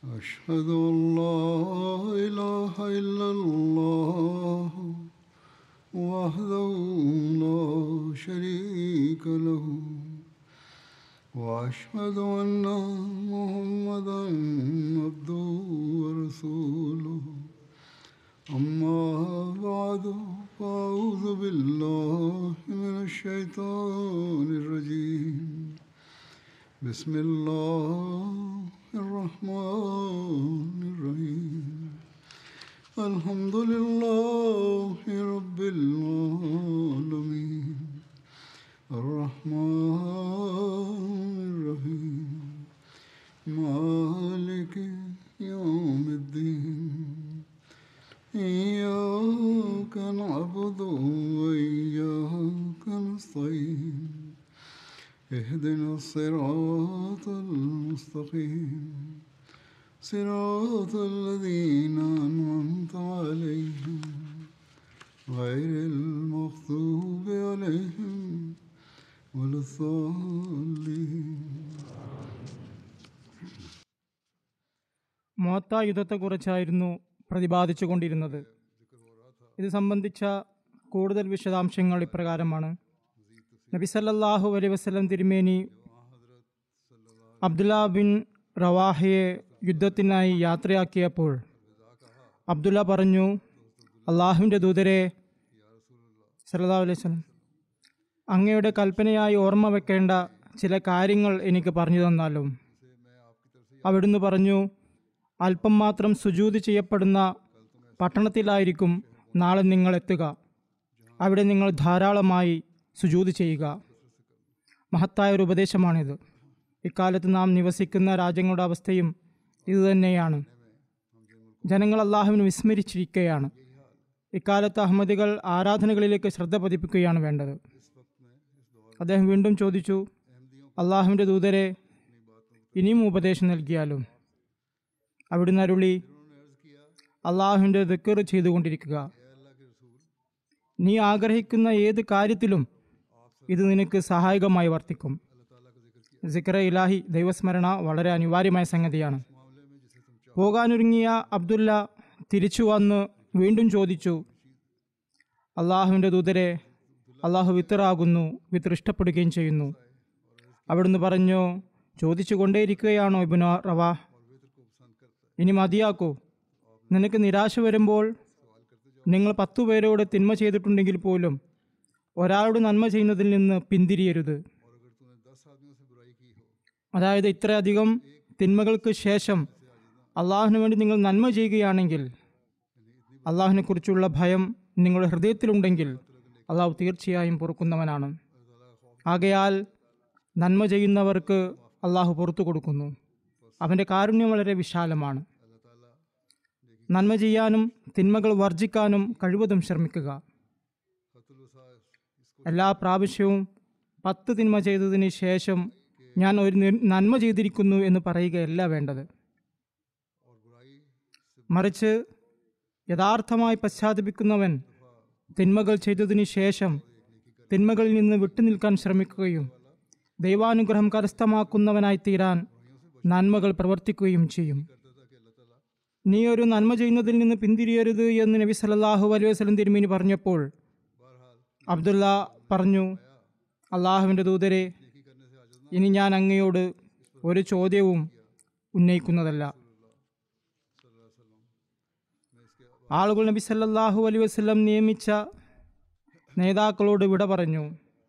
أشهد أن لا إله إلا الله وحده لا شريك له وأشهد أن محمدا عبده ورسوله أما بعد فأعوذ بالله من الشيطان الرجيم بسم الله الرحمن الرحيم الحمد لله رب العالمين الرحمن الرحيم مالك يوم الدين إياك نعبد وإياك نستعين اهدنا الصراط المستقيم صراط الذين أنعمت عليهم غير المغضوب عليهم ولا الضالين മോത്ത യുദ്ധത്തെക്കുറിച്ചായിരുന്നു പ്രതിപാദിച്ചു കൊണ്ടിരുന്നത് ഇത് സംബന്ധിച്ച കൂടുതൽ വിശദാംശങ്ങൾ ഇപ്രകാരമാണ് നബി സല്ലല്ലാഹു അലൈഹി വസല്ലം തിരുമേനി അബ്ദുല്ല ബിൻ റവാഹയെ യുദ്ധത്തിനായി യാത്രയാക്കിയപ്പോൾ അബ്ദുല്ല പറഞ്ഞു അള്ളാഹുവിൻ്റെ ദൂതരെ സല്ലല്ലാഹു അലൈഹി വസല്ലം അങ്ങയുടെ കൽപ്പനയായി ഓർമ്മ വെക്കേണ്ട ചില കാര്യങ്ങൾ എനിക്ക് പറഞ്ഞു തന്നാലും അവിടുന്ന് പറഞ്ഞു അല്പം മാത്രം സുജൂത് ചെയ്യപ്പെടുന്ന പട്ടണത്തിലായിരിക്കും നാളെ നിങ്ങൾ എത്തുക അവിടെ നിങ്ങൾ ധാരാളമായി സുജൂത് ചെയ്യുക മഹത്തായ ഒരു ഉപദേശമാണിത് ഇക്കാലത്ത് നാം നിവസിക്കുന്ന രാജ്യങ്ങളുടെ അവസ്ഥയും ഇതുതന്നെയാണ് ജനങ്ങൾ അള്ളാഹുവിന് വിസ്മരിച്ചിരിക്കുകയാണ് ഇക്കാലത്ത് അഹമ്മദികൾ ആരാധനകളിലേക്ക് ശ്രദ്ധ പതിപ്പിക്കുകയാണ് വേണ്ടത് അദ്ദേഹം വീണ്ടും ചോദിച്ചു അള്ളാഹുവിൻ്റെ ദൂതരെ ഇനിയും ഉപദേശം നൽകിയാലും അവിടുന്ന് അരുളി അള്ളാഹുവിൻ്റെ ദിക്കർ ചെയ്തുകൊണ്ടിരിക്കുക നീ ആഗ്രഹിക്കുന്ന ഏത് കാര്യത്തിലും ഇത് നിനക്ക് സഹായകമായി വർത്തിക്കും സിക്കറ ഇലാഹി ദൈവസ്മരണ വളരെ അനിവാര്യമായ സംഗതിയാണ് പോകാനൊരുങ്ങിയ അബ്ദുല്ല തിരിച്ചു വന്ന് വീണ്ടും ചോദിച്ചു അള്ളാഹുവിൻ്റെ ദൂതരെ അള്ളാഹു വിത്തറാകുന്നു വിത്തർ ഇഷ്ടപ്പെടുകയും ചെയ്യുന്നു അവിടുന്ന് പറഞ്ഞു ചോദിച്ചു കൊണ്ടേയിരിക്കുകയാണോ ഇബുന റവാ ഇനി മതിയാക്കൂ നിനക്ക് നിരാശ വരുമ്പോൾ നിങ്ങൾ പത്തു പേരോട് തിന്മ ചെയ്തിട്ടുണ്ടെങ്കിൽ പോലും ഒരാളോട് നന്മ ചെയ്യുന്നതിൽ നിന്ന് പിന്തിരിയരുത് അതായത് ഇത്രയധികം തിന്മകൾക്ക് ശേഷം അള്ളാഹുവിന് വേണ്ടി നിങ്ങൾ നന്മ ചെയ്യുകയാണെങ്കിൽ അള്ളാഹുവിനെ കുറിച്ചുള്ള ഭയം നിങ്ങളുടെ ഹൃദയത്തിലുണ്ടെങ്കിൽ അള്ളാഹു തീർച്ചയായും പൊറുക്കുന്നവനാണ് ആകയാൽ നന്മ ചെയ്യുന്നവർക്ക് അള്ളാഹു പുറത്തു കൊടുക്കുന്നു അവൻ്റെ കാരുണ്യം വളരെ വിശാലമാണ് നന്മ ചെയ്യാനും തിന്മകൾ വർജിക്കാനും കഴിവതും ശ്രമിക്കുക എല്ലാ പ്രാവശ്യവും പത്ത് തിന്മ ചെയ്തതിന് ശേഷം ഞാൻ ഒരു നി- നന്മ ചെയ്തിരിക്കുന്നു എന്ന് പറയുകയല്ല വേണ്ടത് മറിച്ച് യഥാർത്ഥമായി പശ്ചാത്തപിക്കുന്നവൻ തിന്മകൾ ചെയ്തതിന് ശേഷം തിന്മകളിൽ നിന്ന് വിട്ടുനിൽക്കാൻ ശ്രമിക്കുകയും ദൈവാനുഗ്രഹം കരസ്ഥമാക്കുന്നവനായി തീരാൻ നന്മകൾ പ്രവർത്തിക്കുകയും ചെയ്യും നീ ഒരു നന്മ ചെയ്യുന്നതിൽ നിന്ന് പിന്തിരിയരുത് എന്ന് നബി സല്ലല്ലാഹു അലൈഹി വസല്ലം തിരുമേനി പറഞ്ഞപ്പോൾ അബ്ദുള്ള പറഞ്ഞു അള്ളാഹുവിൻ്റെ ദൂതരെ ഇനി ഞാൻ അങ്ങയോട് ഒരു ചോദ്യവും ഉന്നയിക്കുന്നതല്ല ആളുകൾ നബി സല്ലല്ലാഹു അലൈഹി വസല്ലം നിയമിച്ച നേതാക്കളോട് വിട പറഞ്ഞു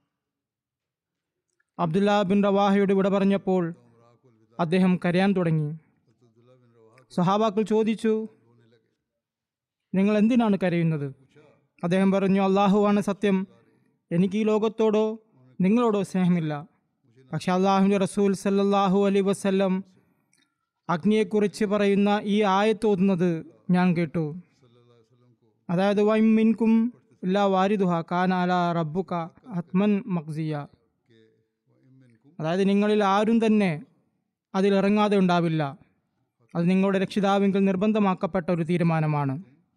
അബ്ദുല്ല ബിൻ റവാഹയോട് വിട പറഞ്ഞപ്പോൾ അദ്ദേഹം കരയാൻ തുടങ്ങി സഹാബാക്കൾ ചോദിച്ചു നിങ്ങൾ എന്തിനാണ് കരയുന്നത് അദ്ദേഹം പറഞ്ഞു അള്ളാഹുവാണ് സത്യം എനിക്ക് ഈ ലോകത്തോടോ നിങ്ങളോടോ സ്നേഹമില്ല പക്ഷെ അള്ളാഹുവിൻ്റെ റസൂൽ സല്ലല്ലാഹു അലൈ വസല്ലം അഗ്നിയെക്കുറിച്ച് പറയുന്ന ഈ ആയത്ത് ഓതുന്നത് ഞാൻ കേട്ടു അതായത് വൈം മിൻകും ഇല്ലാ വാരിദുഹ കാനാല റബ്ബുക ഹത്മൻ മക്സിയ അതായത് നിങ്ങളിൽ ആരും തന്നെ അതിലിറങ്ങാതെ ഉണ്ടാവില്ല അത് നിങ്ങളുടെ രക്ഷിതാവിങ്കിൽ നിർബന്ധമാക്കപ്പെട്ട ഒരു തീരുമാനമാണ്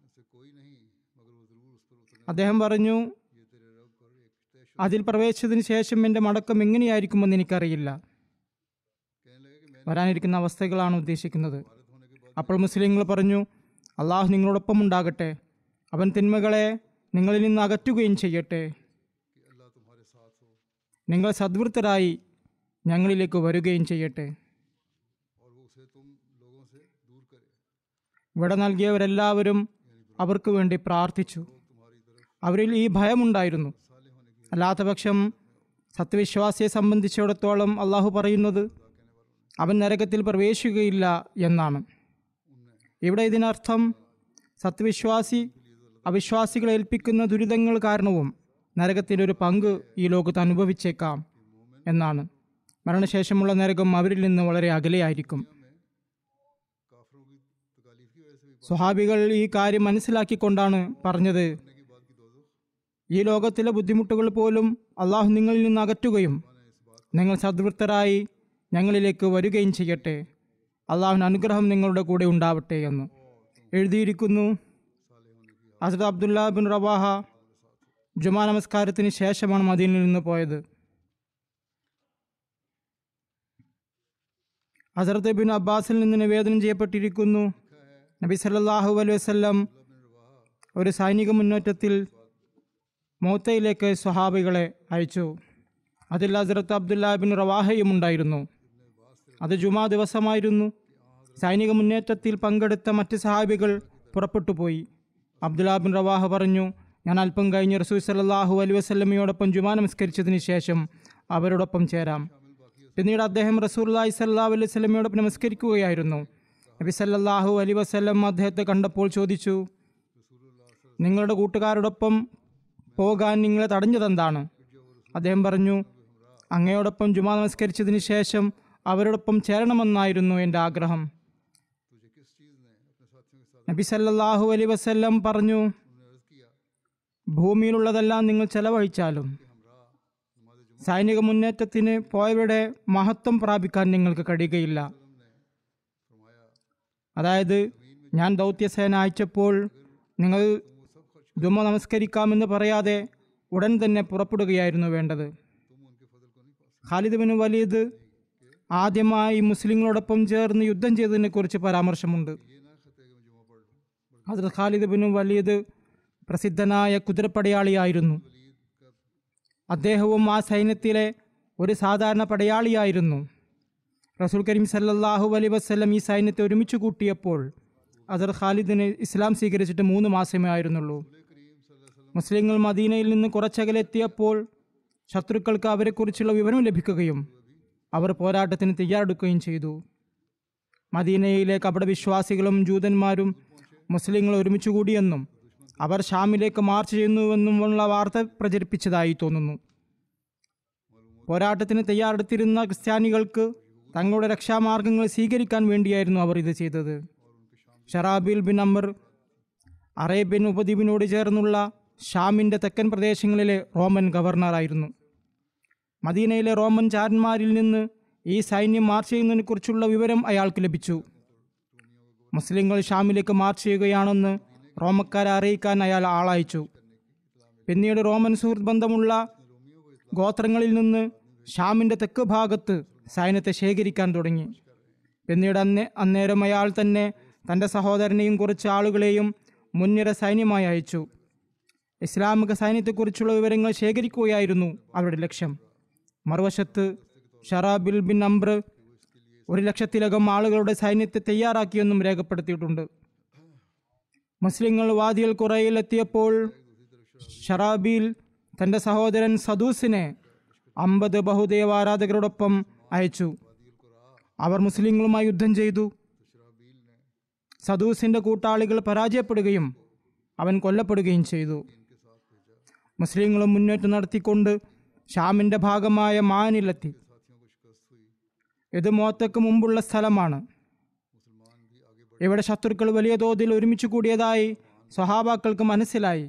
അദ്ദേഹം പറഞ്ഞു അതിൽ പ്രവേശിച്ചതിന് ശേഷം എൻ്റെ മടക്കം എങ്ങനെയായിരിക്കുമെന്ന് എനിക്കറിയില്ല വരാനിരിക്കുന്ന അവസ്ഥകളാണ് ഉദ്ദേശിക്കുന്നത് അപ്പോൾ മുസ്ലിങ്ങൾ പറഞ്ഞു അള്ളാഹു നിങ്ങളോടൊപ്പം ഉണ്ടാകട്ടെ അവൻ തിന്മകളെ നിങ്ങളിൽ നിന്ന് അകറ്റുകയും ചെയ്യട്ടെ നിങ്ങൾ സദ്വൃത്തരായി ഞങ്ങളിലേക്ക് വരികയും ചെയ്യട്ടെ और वो उसे तुम लोगों से दूर करे ഇവിടെ നൽകിയവരെല്ലാവരും അവർക്ക് വേണ്ടി പ്രാർത്ഥിച്ചു അവരിൽ ഈ ഭയമുണ്ടായിരുന്നു അല്ലാത്തപക്ഷം സത്യവിശ്വാസിയെ സംബന്ധിച്ചിടത്തോളം അള്ളാഹു പറയുന്നത് അവൻ നരകത്തിൽ പ്രവേശിക്കുകയില്ല എന്നാണ് ഇവിടെ ഇതിനർത്ഥം സത്യവിശ്വാസി അവിശ്വാസികളെ ഏൽപ്പിക്കുന്ന ദുരിതങ്ങൾ കാരണവും നരകത്തിൻ്റെ ഒരു പങ്ക് ഈ ലോകത്ത് അനുഭവിച്ചേക്കാം എന്നാണ് മരണശേഷമുള്ള നരകം അവരിൽ നിന്ന് വളരെ അകലെയായിരിക്കും काफरों की तकालीफ की वजह से भी സ്വഹാബികൾ ഈ കാര്യം മനസ്സിലാക്കിക്കൊണ്ടാണ് പറഞ്ഞത് ഈ ലോകത്തിലെ ബുദ്ധിമുട്ടുകൾ പോലും അള്ളാഹു നിങ്ങളിൽ നിന്ന് അകറ്റുകയും നിങ്ങൾ സദ്വൃത്തരായി ഞങ്ങളിലേക്ക് വരികയും ചെയ്യട്ടെ അള്ളാഹുവിന് അനുഗ്രഹം നിങ്ങളുടെ കൂടെ ഉണ്ടാവട്ടെ എന്ന് എഴുതിയിരിക്കുന്നു ഹസരത് അബ്ദുല്ല ബിൻ റവാഹ ജുമാ നമസ്കാരത്തിന് ശേഷമാണ് മദീനയിൽ നിന്ന് പോയത് ഹസരത്ത് ബിൻ അബ്ബാസിൽ നിന്ന് നിവേദനം ചെയ്യപ്പെട്ടിരിക്കുന്നു നബി സല്ലല്ലാഹു അലൈഹി വസല്ലം ഒരു സൈനിക മുന്നേറ്റത്തിൽ മോത്തയിലേക്ക് സ്വഹാബികളെ അയച്ചു അതിൽ ഹസരത്ത് അബ്ദുല്ല ബിൻ റവാഹയും ഉണ്ടായിരുന്നു അത് ജുമാ ദിവസമായിരുന്നു സൈനിക മുന്നേറ്റത്തിൽ പങ്കെടുത്ത മറ്റ് സഹാബികൾ പുറപ്പെട്ടു പോയി അബ്ദുല്ല ബിൻ റവാഹ പറഞ്ഞു ഞാൻ അല്പം കഴിഞ്ഞ് റസൂൽ സല്ലല്ലാഹു അലൈഹി വസല്ലമയോടൊപ്പം ജുമാ നമസ്കരിച്ചതിന് ശേഷം അവരോടൊപ്പം ചേരാം പിന്നീട് അദ്ദേഹം റസൂല്ലായി സല്ലാഹു അലൈഹി സ്വലമയോടൊപ്പം നമസ്കരിക്കുകയായിരുന്നു നബി സല്ലല്ലാഹു അലൈഹി വസല്ലം അദ്ദേഹത്തെ കണ്ടപ്പോൾ ചോദിച്ചു നിങ്ങളുടെ കൂട്ടുകാരോടൊപ്പം പോകാൻ നിങ്ങളെ തടഞ്ഞതെന്താണ് അദ്ദേഹം പറഞ്ഞു അങ്ങയോടൊപ്പം ജുമാ നമസ്കരിച്ചതിന് ശേഷം അവരോടൊപ്പം ചേരണമെന്നായിരുന്നു എൻ്റെ ആഗ്രഹം तुझे किस चीज़ ने अपने साथियों के साथ നബി സല്ലല്ലാഹു അലൈഹി വസല്ലം പറഞ്ഞു उन्होंने अर्ज़ किया ഭൂമിയിലുള്ളതെല്ലാം നിങ്ങൾ ചെലവഴിച്ചാലും സൈനിക മുന്നേറ്റത്തിന് പോയവരുടെ മഹത്വം പ്രാപിക്കാൻ നിങ്ങൾക്ക് കഴിയുകയില്ല അതായത് ഞാൻ ദൗത്യസേന അയച്ചപ്പോൾ നിങ്ങൾ ജുമ നമസ്കരിക്കാമെന്ന് പറയാതെ ഉടൻ തന്നെ പുറപ്പെടുകയായിരുന്നു വേണ്ടത് ഖാലിദ് ബിൻ വലീദ് ആദ്യമായി മുസ്ലിങ്ങളോടൊപ്പം ചേർന്ന് യുദ്ധം ചെയ്തതിനെക്കുറിച്ച് പരാമർശമുണ്ട് ഹസ്രത് ഖാലിദ് ബിൻ വലീദ് പ്രസിദ്ധനായ കുതിരപ്പടയാളിയായിരുന്നു അദ്ദേഹവും ആ സൈന്യത്തിലെ ഒരു സാധാരണ പടയാളിയായിരുന്നു റസൂൽ കരീം സല്ലല്ലാഹു അലൈ വസ്ലം ഈ സൈന്യത്തെ ഒരുമിച്ച് കൂട്ടിയപ്പോൾ അസർ ഖാലിദിന് ഇസ്ലാം സ്വീകരിച്ചിട്ട് മൂന്ന് മാസമേ ആയിരുന്നുള്ളൂ മുസ്ലിങ്ങൾ മദീനയിൽ നിന്ന് കുറച്ചകലെത്തിയപ്പോൾ ശത്രുക്കൾക്ക് അവരെക്കുറിച്ചുള്ള വിവരം ലഭിക്കുകയും അവർ പോരാട്ടത്തിന് തയ്യാറെടുക്കുകയും ചെയ്തു മദീനയിലെ കപടവിശ്വാസികളും ജൂതന്മാരും മുസ്ലിങ്ങൾ ഒരുമിച്ച് കൂടിയെന്നും അവർ ഷാമിലേക്ക് മാർച്ച് ചെയ്യുന്നുവെന്നുമുള്ള വാർത്ത പ്രചരിപ്പിച്ചതായി തോന്നുന്നു പോരാട്ടത്തിന് തയ്യാറെടുത്തിരുന്ന ക്രിസ്ത്യാനികൾക്ക് തങ്ങളുടെ രക്ഷാമാർഗങ്ങൾ സ്വീകരിക്കാൻ വേണ്ടിയായിരുന്നു അവർ ഇത് ചെയ്തത് ഷറാബിൽ ബിൻ അമർ അറേബ്യൻ ഉപദ്വീപിനോട് ചേർന്നുള്ള ഷാമിൻ്റെ തെക്കൻ പ്രദേശങ്ങളിലെ റോമൻ ഗവർണറായിരുന്നു മദീനയിലെ റോമൻ ചാരന്മാരിൽ നിന്ന് ഈ സൈന്യം മാർച്ച് ചെയ്യുന്നതിനെക്കുറിച്ചുള്ള വിവരം അയാൾക്ക് ലഭിച്ചു മുസ്ലിങ്ങൾ ഷാമിലേക്ക് മാർച്ച് ചെയ്യുകയാണെന്ന് റോമക്കാരെ അറിയിക്കാൻ അയാൾ ആളയച്ചു പിന്നീട് റോമൻ സുഹൃത്ത് ബന്ധമുള്ള ഗോത്രങ്ങളിൽ നിന്ന് ഷാമിൻ്റെ തെക്ക് ഭാഗത്ത് സൈന്യത്തെ ശേഖരിക്കാൻ തുടങ്ങി പിന്നീട് അന്നേ അന്നേരം അയാൾ തന്നെ തൻ്റെ സഹോദരനെയും കുറച്ച് ആളുകളെയും മുൻനിര സൈന്യമായി അയച്ചു ഇസ്ലാമിക സൈന്യത്തെക്കുറിച്ചുള്ള വിവരങ്ങൾ ശേഖരിക്കുകയായിരുന്നു അവരുടെ ലക്ഷ്യം മറുവശത്ത് ഷറാബിൽ ബിൻ അംബ്ര ഒരു ലക്ഷത്തിലകം ആളുകളുടെ സൈന്യത്തെ തയ്യാറാക്കിയെന്നും രേഖപ്പെടുത്തിയിട്ടുണ്ട് മുസ്ലിങ്ങൾ വാദിയൽ കുറയിൽ എത്തിയപ്പോൾ ഷറാബിൽ തൻ്റെ സഹോദരൻ സദൂസിനെ അമ്പത് ബഹുദേവാരാധകരോടൊപ്പം അയച്ചു അവർ മുസ്ലിങ്ങളുമായി യുദ്ധം ചെയ്തു സദൂസിൻ്റെ കൂട്ടാളികൾ പരാജയപ്പെടുകയും അവൻ കൊല്ലപ്പെടുകയും ചെയ്തു മുസ്ലിങ്ങളും മുന്നേറ്റം നടത്തിക്കൊണ്ട് ഷാമിൻ്റെ ഭാഗമായ മാനിലെത്തി ഇത് മോത്തക്ക് മുമ്പുള്ള സ്ഥലമാണ് ഇവിടെ ശത്രുക്കൾ വലിയ തോതിൽ ഒരുമിച്ച് കൂടിയതായി സ്വഹാബാക്കൾക്ക് മനസ്സിലായി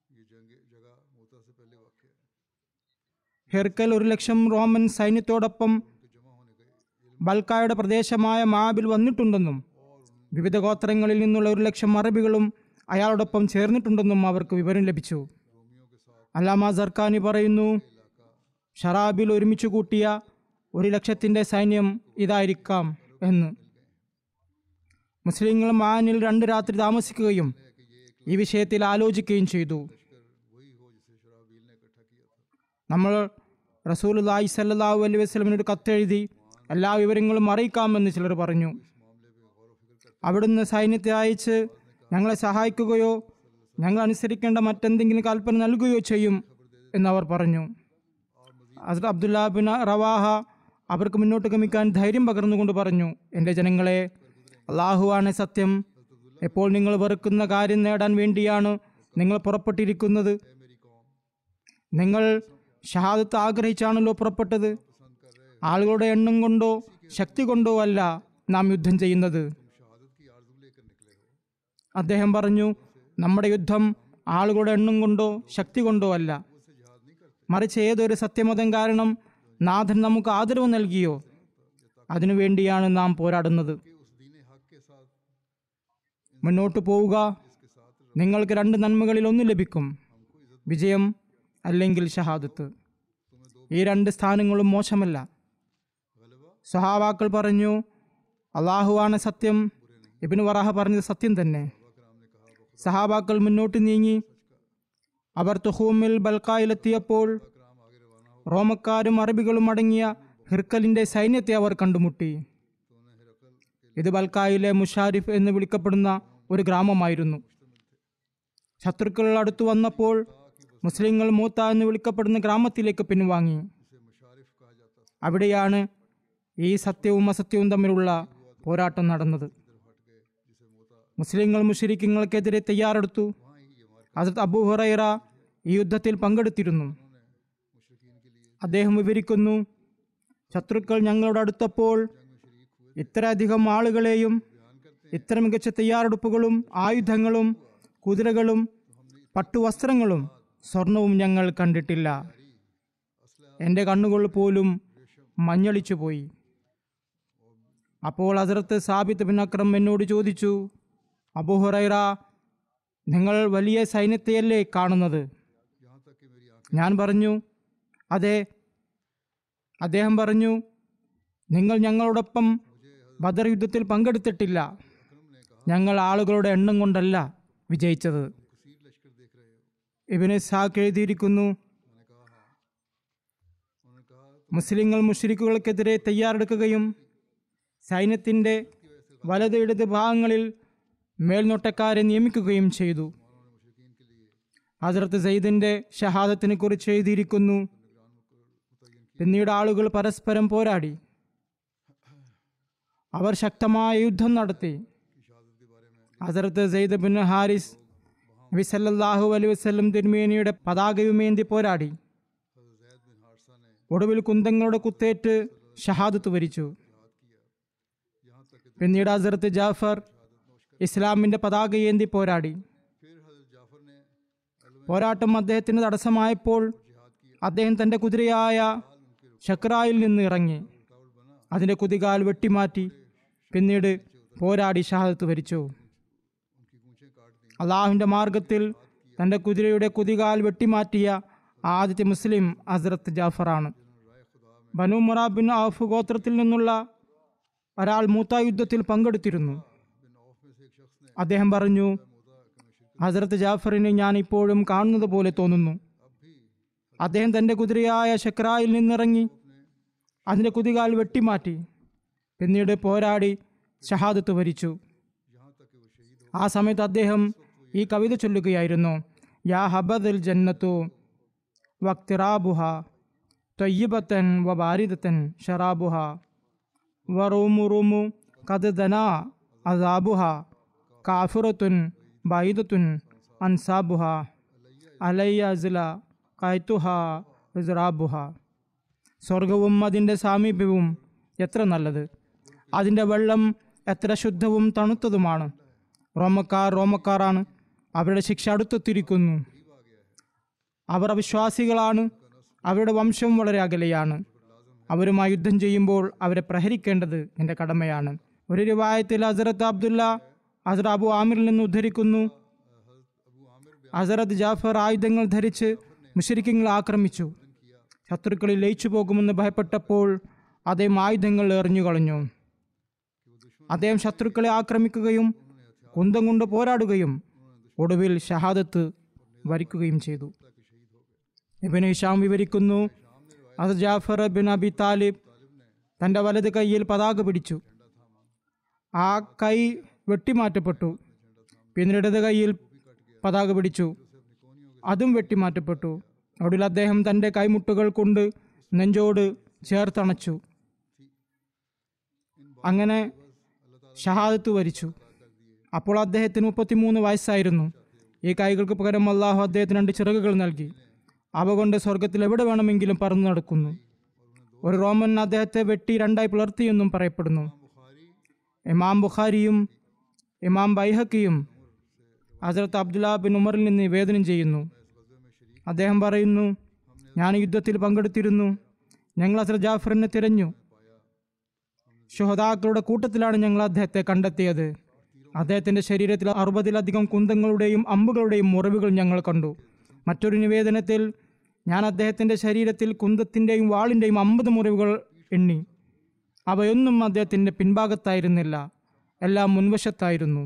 ഹെർക്കൽ ഒരു ലക്ഷം റോമൻ സൈന്യത്തോടൊപ്പം ബൽക്കായുടെ പ്രദേശമായ മാബിൽ വന്നിട്ടുണ്ടെന്നും വിവിധ ഗോത്രങ്ങളിൽ നിന്നുള്ള ഒരു ലക്ഷം അറബികളും അയാളോടൊപ്പം ചേർന്നിട്ടുണ്ടെന്നും അവർക്ക് വിവരം ലഭിച്ചു അല്ലാമ സർക്കാനി പറയുന്നു ഷറാബിൽ ഒരുമിച്ച് കൂട്ടിയ ഒരു ലക്ഷത്തിൻ്റെ സൈന്യം ഇതായിരിക്കാം എന്ന് മുസ്ലിങ്ങൾ മാനിൽ രണ്ട് രാത്രി താമസിക്കുകയും ഈ വിഷയത്തിൽ ആലോചിക്കുകയും ചെയ്തു നമ്മൾ റസൂലുല്ലാഹി സല്ലല്ലാഹു അലൈഹി വസല്ലമിന് ഒരു കത്തെഴുതി എല്ലാ വിവരങ്ങളും അറിയിക്കാമെന്ന് ചിലർ പറഞ്ഞു അവിടുന്ന് സൈന്യത്തെ അയച്ച് ഞങ്ങളെ സഹായിക്കുകയോ ഞങ്ങൾ അനുസരിക്കേണ്ട മറ്റെന്തെങ്കിലും കൽപ്പന നൽകുകയോ ചെയ്യും എന്നവർ പറഞ്ഞു ഹസ്രത് അബ്ദുല്ല ബിൻ റവാഹ അവർക്ക് മുന്നോട്ട് ഗമിക്കാൻ ധൈര്യം പകർന്നുകൊണ്ട് പറഞ്ഞു എൻ്റെ ജനങ്ങളെ അള്ളാഹുവാണ് സത്യം എപ്പോൾ നിങ്ങൾ വെറുക്കുന്ന കാര്യം നേടാൻ വേണ്ടിയാണ് നിങ്ങൾ പുറപ്പെട്ടിരിക്കുന്നത് നിങ്ങൾ ഷഹാദത്ത് ആഗ്രഹിച്ചാണല്ലോ പുറപ്പെട്ടത് ആളുകളുടെ എണ്ണം കൊണ്ടോ ശക്തി കൊണ്ടോ അല്ല നാം യുദ്ധം ചെയ്യുന്നത് അദ്ദേഹം പറഞ്ഞു നമ്മുടെ യുദ്ധം ആളുകളുടെ എണ്ണം കൊണ്ടോ ശക്തി കൊണ്ടോ അല്ല മറിച്ച് ഏതൊരു സത്യമതം കാരണം നാഥൻ നമുക്ക് ആദരവ് നൽകിയോ അതിനുവേണ്ടിയാണ് നാം പോരാടുന്നത് മുന്നോട്ട് പോവുക നിങ്ങൾക്ക് രണ്ട് നന്മകളിൽ ഒന്ന് ലഭിക്കും വിജയം അല്ലെങ്കിൽ ഷഹാദത്ത് ഈ രണ്ട് സ്ഥാനങ്ങളും മോശമല്ല സഹാവാക്കൾ പറഞ്ഞു അള്ളാഹുവാണ് സത്യം ഇബിന് വറാഹ പറഞ്ഞത് സത്യം തന്നെ സഹാബാക്കൾ മുന്നോട്ട് നീങ്ങി അവർ തുഹൂമിൽ ബൽക്കായിലെത്തിയപ്പോൾ റോമക്കാരും അറബികളും അടങ്ങിയ ഹിർക്കലിന്റെ സൈന്യത്തെ അവർ കണ്ടുമുട്ടി ഇത് ബൽക്കായിലെ മുഷാരിഫ് എന്ന് വിളിക്കപ്പെടുന്ന ഒരു ഗ്രാമമായിരുന്നു ശത്രുക്കൾ അടുത്തു വന്നപ്പോൾ മുസ്ലിങ്ങൾ മൂത്ത എന്ന് വിളിക്കപ്പെടുന്ന ഗ്രാമത്തിലേക്ക് പിൻവാങ്ങി അവിടെയാണ് ഈ സത്യവും അസത്യവും തമ്മിലുള്ള പോരാട്ടം നടന്നത് മുസ്ലിങ്ങൾ മുഷരിക്കങ്ങൾക്കെതിരെ തയ്യാറെടുത്തു ഹസരത് അബൂ ഹുറൈറ ഈ യുദ്ധത്തിൽ പങ്കെടുത്തിരുന്നു അദ്ദേഹം വിവരിക്കുന്നു ശത്രുക്കൾ ഞങ്ങളോട് അടുത്തപ്പോൾ ഇത്രയധികം ആളുകളെയും ഇത്ര മികച്ച തയ്യാറെടുപ്പുകളും ആയുധങ്ങളും കുതിരകളും പട്ടുവസ്ത്രങ്ങളും സ്വർണവും ഞങ്ങൾ കണ്ടിട്ടില്ല എൻ്റെ കണ്ണുകൾ പോലും മഞ്ഞളിച്ചു പോയി അപ്പോൾ ഹസരത്ത് സാബിത്ത് ബിൻ അക്രം എന്നോട് ചോദിച്ചു അബുഹുറൈറ നിങ്ങൾ വലിയ സൈന്യത്തെയല്ലേ കാണുന്നത് ഞാൻ പറഞ്ഞു അതെ അദ്ദേഹം പറഞ്ഞു നിങ്ങൾ ഞങ്ങളോടൊപ്പം ബദർ യുദ്ധത്തിൽ പങ്കെടുത്തിട്ടില്ല ഞങ്ങൾ ആളുകളുടെ എണ്ണം കൊണ്ടല്ല വിജയിച്ചത് ഇബിന് സാഖ് എഴുതിയിരിക്കുന്നു മുസ്ലിങ്ങൾ മുഷരിക്കുകൾക്കെതിരെ തയ്യാറെടുക്കുകയും സൈന്യത്തിൻ്റെ വലത് ഇടത് ഭാഗങ്ങളിൽ മേൽനോട്ടക്കാരെ നിയമിക്കുകയും ചെയ്തു ഹസ്രത്ത് സെയ്ദിൻ്റെ ഷഹാദത്തിനെ കുറിച്ച് എഴുതിയിരിക്കുന്നു പിന്നീട് ആളുകൾ പരസ്പരം പോരാടി അവർ ശക്തമായ യുദ്ധം നടത്തി ഹസരത്ത് സെയ്ദ് ബിൻ ഹാരിസ് നബി സല്ലല്ലാഹു അലൈഹി വസല്ലം തിരുമേനിയുടെ പതാകയുമേന്തി പോരാടി ഒടുവിൽ കുന്തങ്ങളുടെ കുത്തേറ്റ് ഷഹാദത്ത് വരിച്ചു പിന്നീട് ഹസരത്ത് ജാഫർ ഇസ്ലാമിന്റെ പതാകയേന്തി പോരാടി പോരാട്ടം അദ്ദേഹത്തിന് തടസ്സമായപ്പോൾ അദ്ദേഹം തന്റെ കുതിരയായ ഷക്രായിൽ നിന്ന് ഇറങ്ങി അതിന്റെ കുതികാൽ വെട്ടിമാറ്റി പിന്നീട് പോരാടി ഷഹാദത്ത് വരിച്ചു അള്ളാഹുവിന്റെ മാർഗത്തിൽ തന്റെ കുതിരയുടെ കുതികാൽ വെട്ടിമാറ്റിയ ആദ്യത്തെ മുസ്ലിം ഹസ്രത്ത് ജാഫറാണ് ബനു മുറാബിൻ ഔഫ് ഗോത്രത്തിൽ നിന്നുള്ള ഒരാൾ മൂത്ത യുദ്ധത്തിൽ പങ്കെടുത്തിരുന്നു അദ്ദേഹം പറഞ്ഞു ഹസ്രത്ത് ജാഫറിനെ ഞാൻ ഇപ്പോഴും കാണുന്നത് പോലെ തോന്നുന്നു അദ്ദേഹം തന്റെ കുതിരയായ ഷക്രായിൽ നിന്നിറങ്ങി അതിന്റെ കുതികാൽ വെട്ടിമാറ്റി പിന്നീട് പോരാടി ഷഹാദത്ത് വരിച്ചു ആ സമയത്ത് അദ്ദേഹം ഈ കവിത ചൊല്ലുകയായിരുന്നു യാ ഹബദുൽ ജന്നത്തു വക്തിറാബുഹ തൊയ്യബത്തൻ വ ബാരിദത്തൻ ഷറാബുഹ വറൂമു റൂമു കത് ദനാ അസാബുഹ കാഫുറത്തുൻ ബൈദത്തുൻ അൻസാബുഹ അലയ്യ അസ്ല കൈത്തുഹ ഇസ്റാബുഹ സ്വർഗവും അതിൻ്റെ സാമീപ്യവും എത്ര നല്ലത് അതിൻ്റെ വെള്ളം എത്ര ശുദ്ധവും തണുത്തതുമാണ് റോമക്കാർ റോമക്കാരാണ് അവരുടെ ശിക്ഷ അടുത്തെത്തിയിരിക്കുന്നു അവർ അവിശ്വാസികളാണ് അവരുടെ വംശം വളരെ അകലെയാണ് അവരുമായി യുദ്ധം ചെയ്യുമ്പോൾ അവരെ പ്രഹരിക്കേണ്ടത് എൻ്റെ കടമയാണ് ഒരു രൂപായത്തിൽ ഹസരത്ത് അബ്ദുല്ല ഹസർ അബു ആമിറിൽ നിന്ന് ഉദ്ധരിക്കുന്നു ഹസരത്ത് ജാഫർ ആയുധങ്ങൾ ധരിച്ച് മുഷരിക്കങ്ങൾ ആക്രമിച്ചു ശത്രുക്കളിൽ ലയിച്ചു പോകുമെന്ന് ഭയപ്പെട്ടപ്പോൾ അദ്ദേഹം ആയുധങ്ങൾ എറിഞ്ഞു കളഞ്ഞു അദ്ദേഹം ശത്രുക്കളെ ആക്രമിക്കുകയും കുന്തം കൊണ്ട് പോരാടുകയും ഒടുവിൽ ഷഹാദത്ത് വരിക്കുകയും ചെയ്തു ഇബിൻ ഹിഷാം വിവരിക്കുന്നു അത് ജാഫർ ബിൻ അബി താലിബ് തൻ്റെ വലത് കൈയിൽ പതാക പിടിച്ചു ആ കൈ വെട്ടിമാറ്റപ്പെട്ടു പിന്നെ ഇടത് കൈയിൽ പതാക പിടിച്ചു അതും വെട്ടിമാറ്റപ്പെട്ടു ഒടുവിൽ അദ്ദേഹം തൻ്റെ കൈമുട്ടുകൾ കൊണ്ട് നെഞ്ചോട് ചേർത്തണച്ചു അങ്ങനെ ഷഹാദത്ത് വരിച്ചു അപ്പോൾ അദ്ദേഹത്തിന് മുപ്പത്തിമൂന്ന് വയസ്സായിരുന്നു ഈ കൈകൾക്ക് പകരം അള്ളാഹു അദ്ദേഹത്തിന് രണ്ട് ചിറകുകൾ നൽകി അവ കൊണ്ട് സ്വർഗത്തിൽ എവിടെ വേണമെങ്കിലും പറന്നു നടക്കുന്നു ഒരു റോമൻ അദ്ദേഹത്തെ വെട്ടി രണ്ടായി പുലർത്തിയെന്നും പറയപ്പെടുന്നു ഇമാം ബുഖാരിയും ഇമാം ബൈഹക്കിയും ഹസരത്ത് അബ്ദുല്ല ബിൻ ഉമറിൽ നിന്ന് നിവേദനം ചെയ്യുന്നു അദ്ദേഹം പറയുന്നു ഞാൻ യുദ്ധത്തിൽ പങ്കെടുത്തിരുന്നു ഞങ്ങൾ ഹസരത്ത് ജാഫറിനെ തിരഞ്ഞു ശുഹദാക്കളുടെ കൂട്ടത്തിലാണ് ഞങ്ങൾ അദ്ദേഹത്തെ കണ്ടെത്തിയത് അദ്ദേഹത്തിന്റെ ശരീരത്തിൽ അറുപതിലധികം കുന്തങ്ങളുടെയും അമ്പുകളുടെയും മുറിവുകൾ ഞങ്ങൾ കണ്ടു മറ്റൊരു നിവേദനത്തിൽ ഞാൻ അദ്ദേഹത്തിന്റെ ശരീരത്തിൽ കുന്തത്തിന്റെയും വാളിന്റെയും അമ്പത് മുറിവുകൾ എണ്ണി അവയൊന്നും അദ്ദേഹത്തിന്റെ പിൻഭാഗത്തായിരുന്നില്ല എല്ലാം മുൻവശത്തായിരുന്നു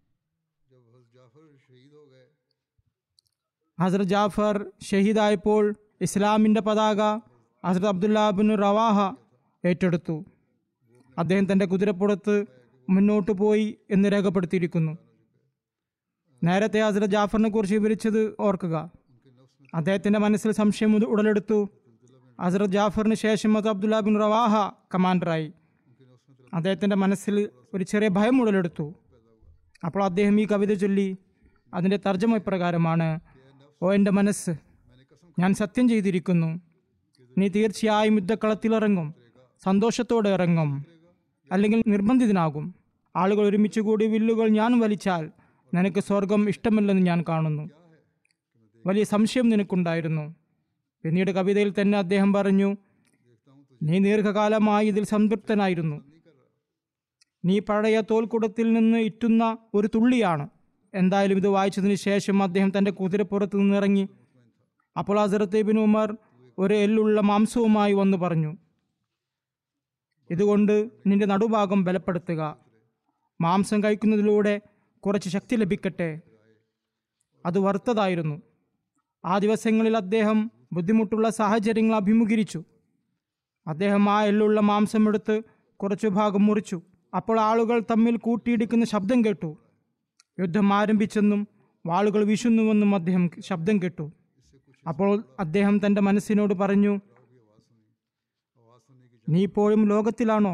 ഹസരത് ജാഫർ ഷഹീദായപ്പോൾ ഇസ്ലാമിന്റെ പതാക ഹസരത് അബ്ദുല്ലാബിൻ റവാഹ ഏറ്റെടുത്തു അദ്ദേഹം തന്റെ കുതിരപ്പുറത്ത് മുന്നോട്ട് പോയി എന്ന് രേഖപ്പെടുത്തിയിരിക്കുന്നു നേരത്തെ ഹസരത് ജാഫറിനെ കുറിച്ച് വിവരിച്ചത് ഓർക്കുക അദ്ദേഹത്തിന്റെ മനസ്സിൽ സംശയം ഉട- ഉടലെടുത്തു ഹസരത് ജാഫറിന് ശേഷം അത് അബ്ദുല്ല ബിൻ റവാഹ കമാൻഡറായി അദ്ദേഹത്തിന്റെ മനസ്സിൽ ഒരു ചെറിയ ഭയം ഉടലെടുത്തു അപ്പോൾ അദ്ദേഹം ഈ കവിത ചൊല്ലി അതിൻ്റെ തർജ്ജമ ഇപ്രകാരമാണ് ഓ എൻ്റെ മനസ്സ് ഞാൻ സത്യം ചെയ്തിരിക്കുന്നു നീ തീർച്ചയായും യുദ്ധക്കളത്തിലിറങ്ങും സന്തോഷത്തോടെ ഇറങ്ങും അല്ലെങ്കിൽ നിർബന്ധിതനാകും ആളുകൾ ഒരുമിച്ച് കൂടി വില്ലുകൾ ഞാൻ വലിച്ചാൽ നിനക്ക് സ്വർഗം ഇഷ്ടമല്ലെന്ന് ഞാൻ കാണുന്നു വലിയ സംശയം നിനക്കുണ്ടായിരുന്നു പിന്നീട് കവിതയിൽ തന്നെ അദ്ദേഹം പറഞ്ഞു നീ ദീർഘകാലമായി ഇതിൽ സംതൃപ്തനായിരുന്നു നീ പഴയ തോൽക്കുടത്തിൽ നിന്ന് ഇറ്റുന്ന ഒരു തുള്ളിയാണ് എന്തായാലും ഇത് വായിച്ചതിന് ശേഷം അദ്ദേഹം തൻ്റെ കുതിരപ്പുറത്ത് നിന്നിറങ്ങി അപ്പോൾ ഹസരത്ത് ഇബിൻ ഉമർ ഒരു എല്ലുള്ള മാംസവുമായി വന്നു പറഞ്ഞു ഇതുകൊണ്ട് നിന്റെ നടുഭാഗം ബലപ്പെടുത്തുക മാംസം കഴിക്കുന്നതിലൂടെ കുറച്ച് ശക്തി ലഭിക്കട്ടെ അത് വറുത്തതായിരുന്നു ആ ദിവസങ്ങളിൽ അദ്ദേഹം ബുദ്ധിമുട്ടുള്ള സാഹചര്യങ്ങൾ അഭിമുഖീകരിച്ചു അദ്ദേഹം ആ എല്ലുള്ള മാംസം എടുത്ത് കുറച്ചു ഭാഗം മുറിച്ചു അപ്പോൾ ആളുകൾ തമ്മിൽ കൂട്ടിയിടിക്കുന്ന ശബ്ദം കേട്ടു യുദ്ധം ആരംഭിച്ചെന്നും വാളുകൾ വീശുന്നുവെന്നും അദ്ദേഹം ശബ്ദം കേട്ടു അപ്പോൾ അദ്ദേഹം തൻ്റെ മനസ്സിനോട് പറഞ്ഞു നീ ഇപ്പോഴും ലോകത്തിലാണോ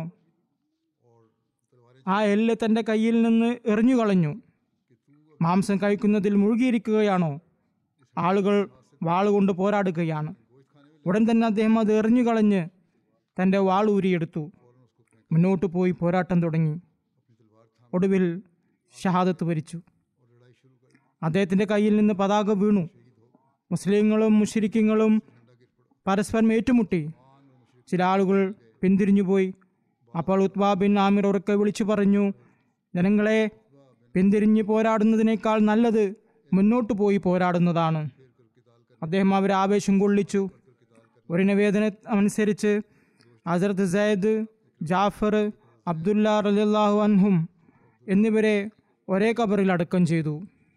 ആ എല്ല് തൻ്റെ കയ്യിൽ നിന്ന് എറിഞ്ഞു കളഞ്ഞു മാംസം കഴിക്കുന്നതിൽ മുഴുകിയിരിക്കുകയാണോ ആളുകൾ വാളുകൊണ്ട് പോരാടുകയാണ് ഉടൻ തന്നെ അദ്ദേഹം അത് എറിഞ്ഞു കളഞ്ഞ് തൻ്റെ വാൾ ഊരിയെടുത്തു മുന്നോട്ട് പോയി പോരാട്ടം തുടങ്ങി ഒടുവിൽ ഷഹാദത്ത് വരിച്ചു അദ്ദേഹത്തിൻ്റെ കയ്യിൽ നിന്ന് പതാക വീണു മുസ്ലിങ്ങളും മുഷരിക്കങ്ങളും പരസ്പരം ഏറ്റുമുട്ടി ചില ആളുകൾ പിന്തിരിഞ്ഞുപോയി അപ്പോൾ ഉത്ബാ ബിൻ ആമിർ ഉറക്കെ വിളിച്ചു പറഞ്ഞു ജനങ്ങളെ പിന്തിരിഞ്ഞ് പോരാടുന്നതിനേക്കാൾ നല്ലത് മുന്നോട്ട് പോയി പോരാടുന്നതാണ് അദ്ദേഹം അവരെ ആവേശം കൊള്ളിച്ചു ഒരു നിവേദന അനുസരിച്ച് ഹസരത്ത് സയ്യിദ് ജാഫർ അബ്ദുല്ല റലിയല്ലാഹു അൻഹും എന്നിവരെ ഒരേ കബറിൽ അടക്കം ചെയ്തു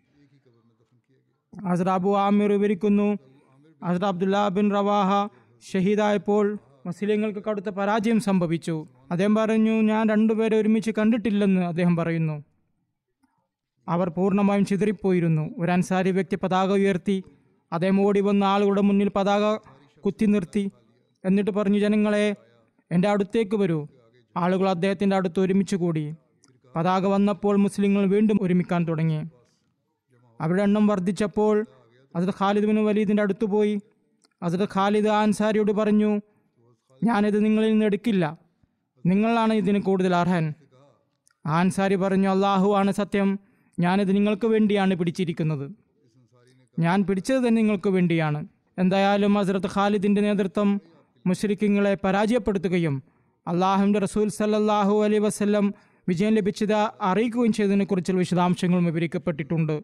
ഹസർ അബു ആമിർ വിവരിക്കുന്നു ഹസർ അബ്ദുല്ല ബിൻ റവാഹ ഷഹീദായപ്പോൾ മുസ്ലിങ്ങൾക്ക് കടുത്ത പരാജയം സംഭവിച്ചു അദ്ദേഹം പറഞ്ഞു ഞാൻ രണ്ടുപേരെ ഒരുമിച്ച് കണ്ടിട്ടില്ലെന്ന് അദ്ദേഹം പറയുന്നു അവർ പൂർണ്ണമായും ചിതറിപ്പോയിരുന്നു ഒരു അൻസാരി വ്യക്തി പതാക ഉയർത്തി അദ്ദേഹം ഓടി വന്ന ആളുകളുടെ മുന്നിൽ പതാക കുത്തി നിർത്തി എന്നിട്ട് പറഞ്ഞു ജനങ്ങളെ എൻ്റെ അടുത്തേക്ക് വരൂ ആളുകൾ അദ്ദേഹത്തിൻ്റെ അടുത്ത് ഒരുമിച്ച് കൂടി പതാക വന്നപ്പോൾ മുസ്ലിങ്ങൾ വീണ്ടും ഒരുമിക്കാൻ തുടങ്ങി അവരുടെ എണ്ണം വർദ്ധിച്ചപ്പോൾ അത് ഖാലിദ് ബിൻ വലീദിൻ്റെ അടുത്ത് പോയി അത് ഖാലിദ് ആ അൻസാരിയോട് പറഞ്ഞു ഞാനിത് നിങ്ങളിൽ നിന്ന് എടുക്കില്ല നിങ്ങളാണ് ഇതിന് കൂടുതൽ അർഹൻ ആ അൻസാരി പറഞ്ഞു അള്ളാഹു ആണ് സത്യം ഞാനിത് നിങ്ങൾക്ക് വേണ്ടിയാണ് പിടിച്ചിരിക്കുന്നത് ഞാൻ പിടിച്ചത് തന്നെ നിങ്ങൾക്ക് വേണ്ടിയാണ് എന്തായാലും ഹസ്രത്ത് ഖാലിദിൻ്റെ നേതൃത്വം മുഷ്രിഖിങ്ങളെ പരാജയപ്പെടുത്തുകയും അള്ളാഹുവിൻ്റെ റസൂൽ സല്ലല്ലാഹു അലൈ വസല്ലം വിജയം ലഭിച്ചത് അറിയിക്കുകയും ചെയ്തതിനെക്കുറിച്ചുള്ള വിശദാംശങ്ങളും വിവരിക്കപ്പെട്ടിട്ടുണ്ട്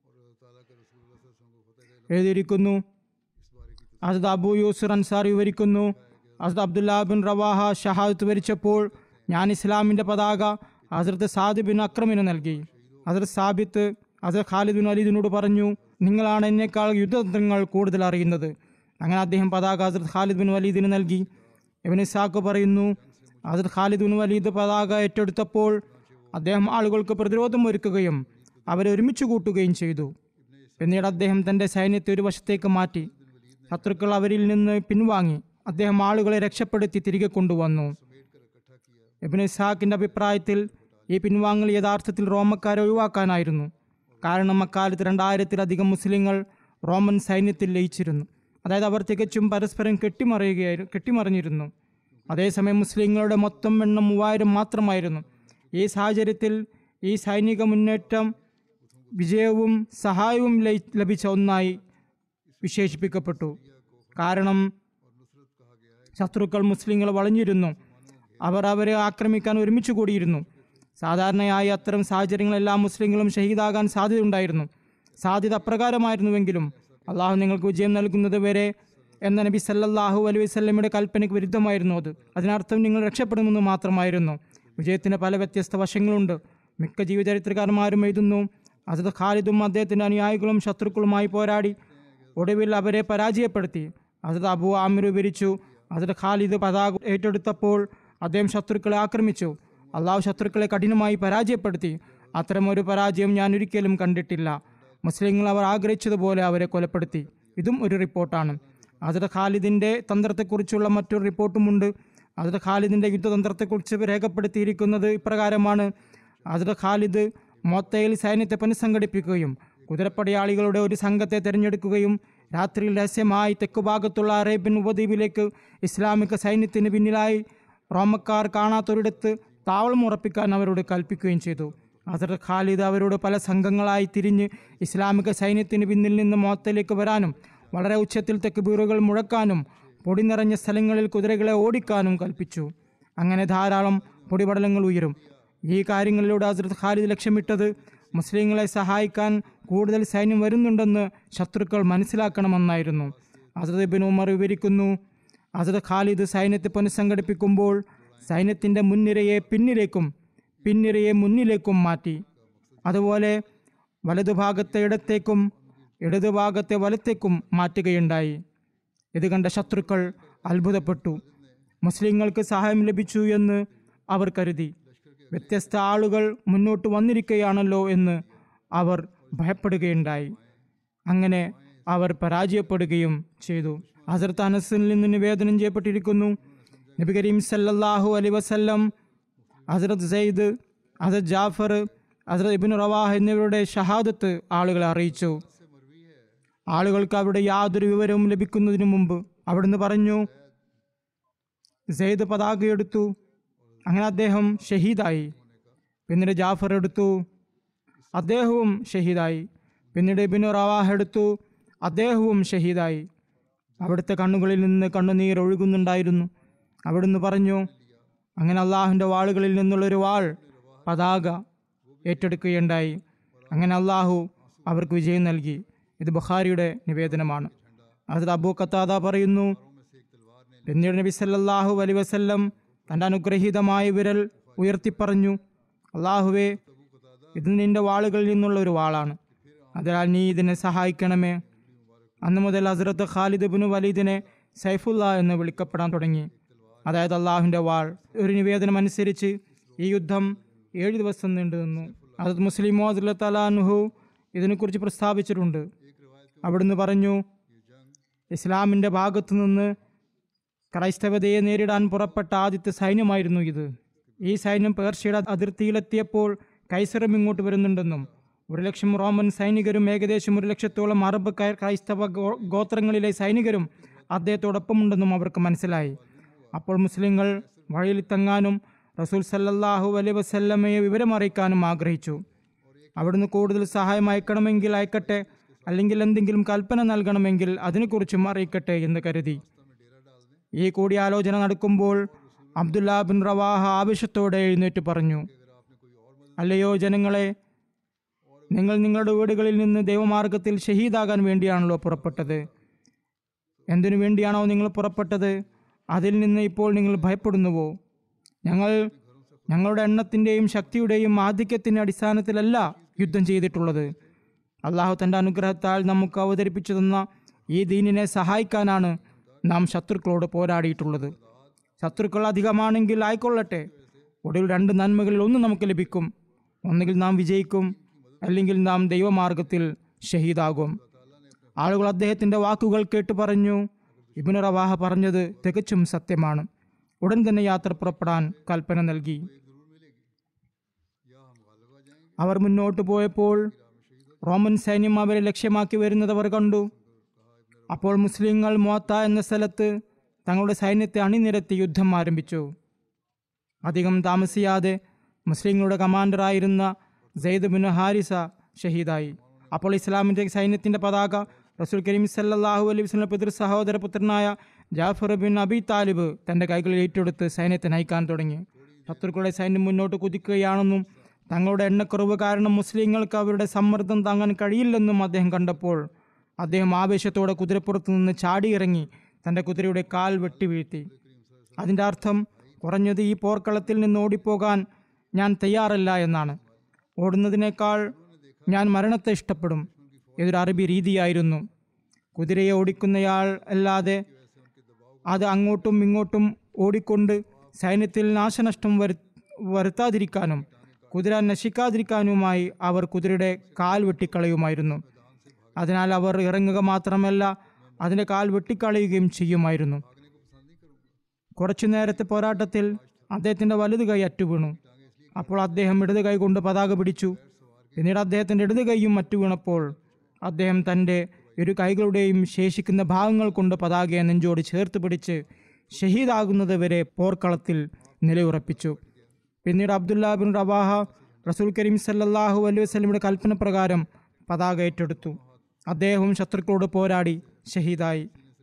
എഴുതിയിരിക്കുന്നു ഹസദ് അബു യൂസുർ അൻസാർ വിവരിക്കുന്നു ഹസദ് അബ്ദുല്ല ബിൻ റവാഹ ഷഹാദത്ത് വരിച്ചപ്പോൾ ഞാൻ ഇസ്ലാമിൻ്റെ പതാക ഹസ്രത്ത് സാദ് ബിൻ അക്രമിന് നൽകി ഹസ്രത്ത് സാബിത്ത് ഹസ്രത്ത് ഖാലിദ് ബിൻ വലീദിനോട് പറഞ്ഞു നിങ്ങളാണ് എന്നേക്കാൾ യുദ്ധതന്ത്രങ്ങൾ കൂടുതൽ അറിയുന്നത് അങ്ങനെ അദ്ദേഹം പതാക ഹസ്രത്ത് ഖാലിദ് ബിൻ വലീദിന് നൽകി ഇവൻ ഇസാഖ് പറയുന്നു ഹസ്രത്ത് ഖാലിദ് ബിൻ വലീദ് പതാക ഏറ്റെടുത്തപ്പോൾ അദ്ദേഹം ആളുകൾക്ക് പ്രതിരോധം ഒരുക്കുകയും അവരെ ഒരുമിച്ച് കൂട്ടുകയും ചെയ്തു പിന്നീട് അദ്ദേഹം തൻ്റെ സൈന്യത്തെ ഒരു വശത്തേക്ക് മാറ്റി ശത്രുക്കൾ അവരിൽ നിന്ന് പിൻവാങ്ങി അദ്ദേഹം ആളുകളെ രക്ഷപ്പെടുത്തി തിരികെ കൊണ്ടുവന്നു ഇബിൻ ഇസ്ഹാക്കിൻ്റെ അഭിപ്രായത്തിൽ ഈ പിൻവാങ്ങൽ യഥാർത്ഥത്തിൽ റോമക്കാരെ ഒഴിവാക്കാനായിരുന്നു കാരണം അക്കാലത്ത് രണ്ടായിരത്തിലധികം മുസ്ലിങ്ങൾ റോമൻ സൈന്യത്തിൽ ലയിച്ചിരുന്നു അതായത് അവർ തികച്ചും പരസ്പരം കെട്ടിമറിയുകയായിരുന്നു കെട്ടിമറിഞ്ഞിരുന്നു അതേസമയം മുസ്ലിങ്ങളുടെ മൊത്തം എണ്ണം മൂവായിരം മാത്രമായിരുന്നു ഈ സാഹചര്യത്തിൽ ഈ സൈനിക മുന്നേറ്റം വിജയവും സഹായവും ലയി- ലഭിച്ച ഒന്നായി വിശേഷിപ്പിക്കപ്പെട്ടു കാരണം ശത്രുക്കൾ മുസ്ലിങ്ങളെ വളഞ്ഞിരുന്നു അവർ അവരെ ആക്രമിക്കാൻ ഒരുമിച്ച് കൂടിയിരുന്നു സാധാരണയായി അത്തരം സാഹചര്യങ്ങളെല്ലാം മുസ്ലിങ്ങളും ഷഹീദാകാൻ സാധ്യതയുണ്ടായിരുന്നു സാധ്യത അപ്രകാരമായിരുന്നുവെങ്കിലും അള്ളാഹു നിങ്ങൾക്ക് വിജയം നൽകുന്നത് വരെ എന്ന നബി സല്ലല്ലാഹു അലൈഹി വസല്ലമയുടെ കൽപ്പനയ്ക്ക് വിരുദ്ധമായിരുന്നു അത് അതിനർത്ഥം നിങ്ങൾ രക്ഷപ്പെടുമെന്ന് മാത്രമായിരുന്നു വിജയത്തിന് പല വ്യത്യസ്ത വശങ്ങളുണ്ട് മിക്ക ജീവചരിത്രകാരന്മാരും എഴുതുന്നു അത് ഖാലിദും അദ്ദേഹത്തിൻ്റെ അനുയായികളും ശത്രുക്കളുമായി പോരാടി ഒടുവിൽ അവരെ പരാജയപ്പെടുത്തി അത് അബു ആമിർ വിവരിച്ചു അതിൽ ഖാലിദ് പതാക ഏറ്റെടുത്തപ്പോൾ അദ്ദേഹം ശത്രുക്കളെ ആക്രമിച്ചു അള്ളാഹു ശത്രുക്കളെ കഠിനമായി പരാജയപ്പെടുത്തി അത്തരമൊരു പരാജയം ഞാൻ ഒരിക്കലും കണ്ടിട്ടില്ല മുസ്ലിങ്ങൾ അവർ ആഗ്രഹിച്ചതുപോലെ അവരെ കൊലപ്പെടുത്തി ഇതും ഒരു റിപ്പോർട്ടാണ് അതിൽ ഖാലിദിൻ്റെ തന്ത്രത്തെക്കുറിച്ചുള്ള മറ്റൊരു റിപ്പോർട്ടുമുണ്ട് അതിൽ ഖാലിദിൻ്റെ യുദ്ധതന്ത്രത്തെക്കുറിച്ച് രേഖപ്പെടുത്തിയിരിക്കുന്നത് ഇപ്രകാരമാണ് അതിൽ ഖാലിദ് മൊത്തയിൽ സൈന്യത്തെ പുനഃസംഘടിപ്പിക്കുകയും കുതിരപ്പടയാളികളുടെ ഒരു സംഘത്തെ തിരഞ്ഞെടുക്കുകയും രാത്രിയിൽ രഹസ്യമായി തെക്കുഭാഗത്തുള്ള അറേബ്യൻ ഉപദ്വീപിലേക്ക് ഇസ്ലാമിക സൈന്യത്തിന് പിന്നിലായി റോമക്കാർ കാണാത്തൊരിടത്ത് താവളം ഉറപ്പിക്കാൻ അവരോട് കൽപ്പിക്കുകയും ചെയ്തു ഹസർ ഖാലിദ് അവരോട് പല സംഘങ്ങളായി തിരിഞ്ഞ് ഇസ്ലാമിക സൈന്യത്തിന് പിന്നിൽ നിന്ന് മോത്തയിലേക്ക് വരാനും വളരെ ഉച്ചത്തിൽ തെക്കുബീറുകൾ മുഴക്കാനും പൊടി നിറഞ്ഞ സ്ഥലങ്ങളിൽ കുതിരകളെ ഓടിക്കാനും കൽപ്പിച്ചു അങ്ങനെ ധാരാളം പൊടിപടലങ്ങൾ ഉയരും ഈ കാര്യങ്ങളിലൂടെ ഹസ്രത്ത് ഖാലിദ് ലക്ഷ്യമിട്ടത് മുസ്ലിങ്ങളെ സഹായിക്കാൻ കൂടുതൽ സൈന്യം വരുന്നുണ്ടെന്ന് ശത്രുക്കൾ മനസ്സിലാക്കണമെന്നായിരുന്നു ഹസ്രത്ത് ബിൻ ഉമർ വിവരിക്കുന്നു ഹസ്രത്ത് ഖാലിദ് സൈന്യത്തെ പുനഃസംഘടിപ്പിക്കുമ്പോൾ സൈന്യത്തിൻ്റെ മുൻനിരയെ പിന്നിലേക്കും പിൻനിരയെ മുന്നിലേക്കും മാറ്റി അതുപോലെ വലതുഭാഗത്തെ ഇടത്തേക്കും ഇടതുഭാഗത്തെ വലത്തേക്കും മാറ്റുകയുണ്ടായി ഇത് കണ്ട ശത്രുക്കൾ അത്ഭുതപ്പെട്ടു മുസ്ലിങ്ങൾക്ക് സഹായം ലഭിച്ചു എന്ന് അവർ കരുതി വ്യത്യസ്ത ആളുകൾ മുന്നോട്ട് വന്നിരിക്കുകയാണല്ലോ എന്ന് അവർ ഭയപ്പെടുകയുണ്ടായി അങ്ങനെ അവർ പരാജയപ്പെടുകയും ചെയ്തു ഹസരത്ത് അനസിൽ നിന്ന് നിവേദനം ചെയ്യപ്പെട്ടിരിക്കുന്നു നബി കരീം സല്ലല്ലാഹു അലൈ വസല്ലം ഹസരത്ത് സെയ്ദ് ഹസരത് ജാഫർ ഹസരത് ഇബിൻ റവാഹ് എന്നിവരുടെ ഷഹാദത്ത് ആളുകളെ അറിയിച്ചു ആളുകൾക്ക് അവിടെ യാതൊരു വിവരവും ലഭിക്കുന്നതിന് മുമ്പ് അവിടുന്ന് പറഞ്ഞു സെയ്ദ് പതാക എടുത്തു അങ്ങനെ അദ്ദേഹം ഷഹീദായി പിന്നീട് ജാഫർ എടുത്തു അദ്ദേഹവും ഷഹീദായി പിന്നീട് ഇബിൻ റവാഹ് എടുത്തു അദ്ദേഹവും ഷഹീദായി അവിടുത്തെ കണ്ണുകളിൽ നിന്ന് കണ്ണുനീർ ഒഴുകുന്നുണ്ടായിരുന്നു അവിടുന്ന് പറഞ്ഞു അങ്ങനെ അള്ളാഹുവിൻ്റെ വാളുകളിൽ നിന്നുള്ളൊരു വാൾ പതാക ഏറ്റെടുക്കുകയുണ്ടായി അങ്ങനെ അള്ളാഹു അവർക്ക് വിജയം നൽകി ഇത് ബുഖാരിയുടെ നിവേദനമാണ് അത് അബൂ കത്താദ പറയുന്നു പിന്നീട് നബി സല്ലല്ലാഹു അലൈ വസല്ലം തൻ്റെ അനുഗ്രഹീതമായ വിരൽ ഉയർത്തിപ്പറഞ്ഞു അള്ളാഹുവേ ഇത് നിന്റെ വാളുകളിൽ നിന്നുള്ള ഒരു വാളാണ് അതിനാൽ നീ ഇതിനെ സഹായിക്കണമേ അന്ന് മുതൽ ഹസ്രത്ത് ഖാലിദ് ബിനു വലീദിനെ സൈഫുല്ല എന്ന് വിളിക്കപ്പെടാൻ തുടങ്ങി അതായത് അള്ളാഹുവിൻ്റെ വാൾ ഒരു നിവേദനം അനുസരിച്ച് ഈ യുദ്ധം ഏഴ് ദിവസം നീണ്ടു നിന്നു അത് മുസ്ലിം മോദുല്ല തലാനുഹു ഇതിനെക്കുറിച്ച് പ്രസ്താവിച്ചിട്ടുണ്ട് അവിടുന്ന് പറഞ്ഞു ഇസ്ലാമിൻ്റെ ഭാഗത്തു നിന്ന് ക്രൈസ്തവതയെ നേരിടാൻ പുറപ്പെട്ട ആദ്യത്തെ സൈന്യമായിരുന്നു ഇത് ഈ സൈന്യം പേർഷ്യയുടെ അതിർത്തിയിലെത്തിയപ്പോൾ കൈസറും ഇങ്ങോട്ട് വരുന്നുണ്ടെന്നും ഒരു ലക്ഷം റോമൻ സൈനികരും ഏകദേശം ഒരു ലക്ഷത്തോളം അറബ് കൈ- ക്രൈസ്തവ ഗോ- ഗോത്രങ്ങളിലെ സൈനികരും അദ്ദേഹത്തോടൊപ്പമുണ്ടെന്നും അവർക്ക് മനസ്സിലായി അപ്പോൾ മുസ്ലിങ്ങൾ വഴിയിൽ തങ്ങാനും റസൂൽ സല്ലല്ലാഹു അലൈ വസല്ലമയെ വിവരമറിയിക്കാനും ആഗ്രഹിച്ചു അവിടുന്ന് കൂടുതൽ സഹായം അയക്കണമെങ്കിൽ അയക്കട്ടെ അല്ലെങ്കിൽ എന്തെങ്കിലും കൽപ്പന നൽകണമെങ്കിൽ അതിനെക്കുറിച്ചും അറിയിക്കട്ടെ എന്ന് കരുതി ഈ കൂടിയാലോചന നടക്കുമ്പോൾ അബ്ദുല്ല ബിൻ റവാഹ ആവശ്യത്തോടെ എഴുന്നേറ്റ് പറഞ്ഞു അല്ലയോ ജനങ്ങളെ നിങ്ങൾ നിങ്ങളുടെ വീടുകളിൽ നിന്ന് ദൈവമാർഗത്തിൽ ഷഹീദാകാൻ വേണ്ടിയാണല്ലോ പുറപ്പെട്ടത് എന്തിനു വേണ്ടിയാണോ നിങ്ങൾ പുറപ്പെട്ടത് അതിൽ നിന്ന് ഇപ്പോൾ നിങ്ങൾ ഭയപ്പെടുന്നുവോ ഞങ്ങൾ ഞങ്ങളുടെ എണ്ണത്തിൻ്റെയും ശക്തിയുടെയും ആധിക്യത്തിൻ്റെ അടിസ്ഥാനത്തിലല്ല യുദ്ധം ചെയ്തിട്ടുള്ളത് അള്ളാഹു തൻ്റെ അനുഗ്രഹത്താൽ നമുക്ക് അവതരിപ്പിച്ചു തന്ന ഈ ദീനിനെ സഹായിക്കാനാണ് നാം ശത്രുക്കളോട് പോരാടിയിട്ടുള്ളത് ശത്രുക്കൾ അധികമാണെങ്കിൽ ആയിക്കൊള്ളട്ടെ ഒടുവിൽ രണ്ട് നന്മകളിൽ ഒന്ന് നമുക്ക് ലഭിക്കും ഒന്നുകിൽ നാം വിജയിക്കും അല്ലെങ്കിൽ നാം ദൈവമാർഗത്തിൽ ഷഹീദാകും ആളുകൾ അദ്ദേഹത്തിൻ്റെ വാക്കുകൾ കേട്ട് പറഞ്ഞു ഇബിന് റവാഹ പറഞ്ഞത് തികച്ചും സത്യമാണ് ഉടൻ തന്നെ യാത്ര പുറപ്പെടാൻ കൽപ്പന നൽകി അവർ മുന്നോട്ട് പോയപ്പോൾ റോമൻ സൈന്യം അവരെ ലക്ഷ്യമാക്കി വരുന്നത് അവർ കണ്ടു അപ്പോൾ മുസ്ലിങ്ങൾ മോത്ത എന്ന സ്ഥലത്ത് തങ്ങളുടെ സൈന്യത്തെ അണിനിരത്തി യുദ്ധം ആരംഭിച്ചു അധികം താമസിയാതെ മുസ്ലിങ്ങളുടെ കമാൻഡറായിരുന്ന സെയ്ദ് ബിൻ ഹാരിസ ഷഹീദായി അപ്പോൾ ഇസ്ലാമിൻ്റെ സൈന്യത്തിൻ്റെ പതാക റസൂൽ കരീം സല്ലല്ലാഹു അലൈഹി വസല്ലം പിതൃ സഹോദര പുത്രനായ ജാഫർ ബിൻ അബി താലിബ് തൻ്റെ കൈകളിൽ ഏറ്റെടുത്ത് സൈന്യത്തെ നയിക്കാൻ തുടങ്ങി ശത്രുക്കളുടെ സൈന്യം മുന്നോട്ട് കുതിക്കുകയാണെന്നും തങ്ങളുടെ എണ്ണക്കുറവ് കാരണം മുസ്ലിങ്ങൾക്ക് അവരുടെ സമ്മർദ്ദം താങ്ങാൻ കഴിയില്ലെന്നും അദ്ദേഹം കണ്ടപ്പോൾ അദ്ദേഹം ആവേശത്തോടെ കുതിരപ്പുറത്ത് നിന്ന് ചാടിയിറങ്ങി തൻ്റെ കുതിരയുടെ കാൽ വെട്ടി വീഴ്ത്തി അതിൻ്റെ അർത്ഥം കുറഞ്ഞത് ഈ പോർക്കളത്തിൽ നിന്ന് ഓടിപ്പോകാൻ ഞാൻ തയ്യാറല്ല എന്നാണ് ഓടുന്നതിനേക്കാൾ ഞാൻ മരണത്തെ ഇഷ്ടപ്പെടും ഇതൊരു അറബി രീതിയായിരുന്നു കുതിരയെ ഓടിക്കുന്നയാൾ അല്ലാതെ അത് അങ്ങോട്ടും ഇങ്ങോട്ടും ഓടിക്കൊണ്ട് സൈന്യത്തിൽ നാശനഷ്ടം വരു വരുത്താതിരിക്കാനും കുതിര നശിക്കാതിരിക്കാനുമായി അവർ കുതിരയുടെ കാൽ വെട്ടിക്കളയുമായിരുന്നു അതിനാൽ അവർ ഇറങ്ങുക മാത്രമല്ല അതിൻ്റെ കാൽ വെട്ടിക്കളയുകയും ചെയ്യുമായിരുന്നു കുറച്ചു നേരത്തെ പോരാട്ടത്തിൽ അദ്ദേഹത്തിൻ്റെ വലത് കൈ അറ്റുവീണു അപ്പോൾ അദ്ദേഹം ഇടത് കൈ കൊണ്ട് പതാക പിടിച്ചു പിന്നീട് അദ്ദേഹത്തിൻ്റെ ഇടത് കൈയും അറ്റുവീണപ്പോൾ അദ്ദേഹം തൻ്റെ ഇരു കൈകളുടെയും ശേഷിക്കുന്ന ഭാഗങ്ങൾ കൊണ്ട് പതാകയെ നെഞ്ചോട് ചേർത്ത് പിടിച്ച് ഷഹീദാകുന്നത് വരെ പോർക്കളത്തിൽ നിലയുറപ്പിച്ചു പിന്നീട് അബ്ദുല്ല ബിൻ റവാഹ റസൂൽ കരീം സല്ലല്ലാഹു അലൈഹി വസല്ലമയുടെ കൽപ്പന പ്രകാരം പതാക ഏറ്റെടുത്തു അദ്ദേഹവും ശത്രുക്കളോട് പോരാടി ഷഹീദായി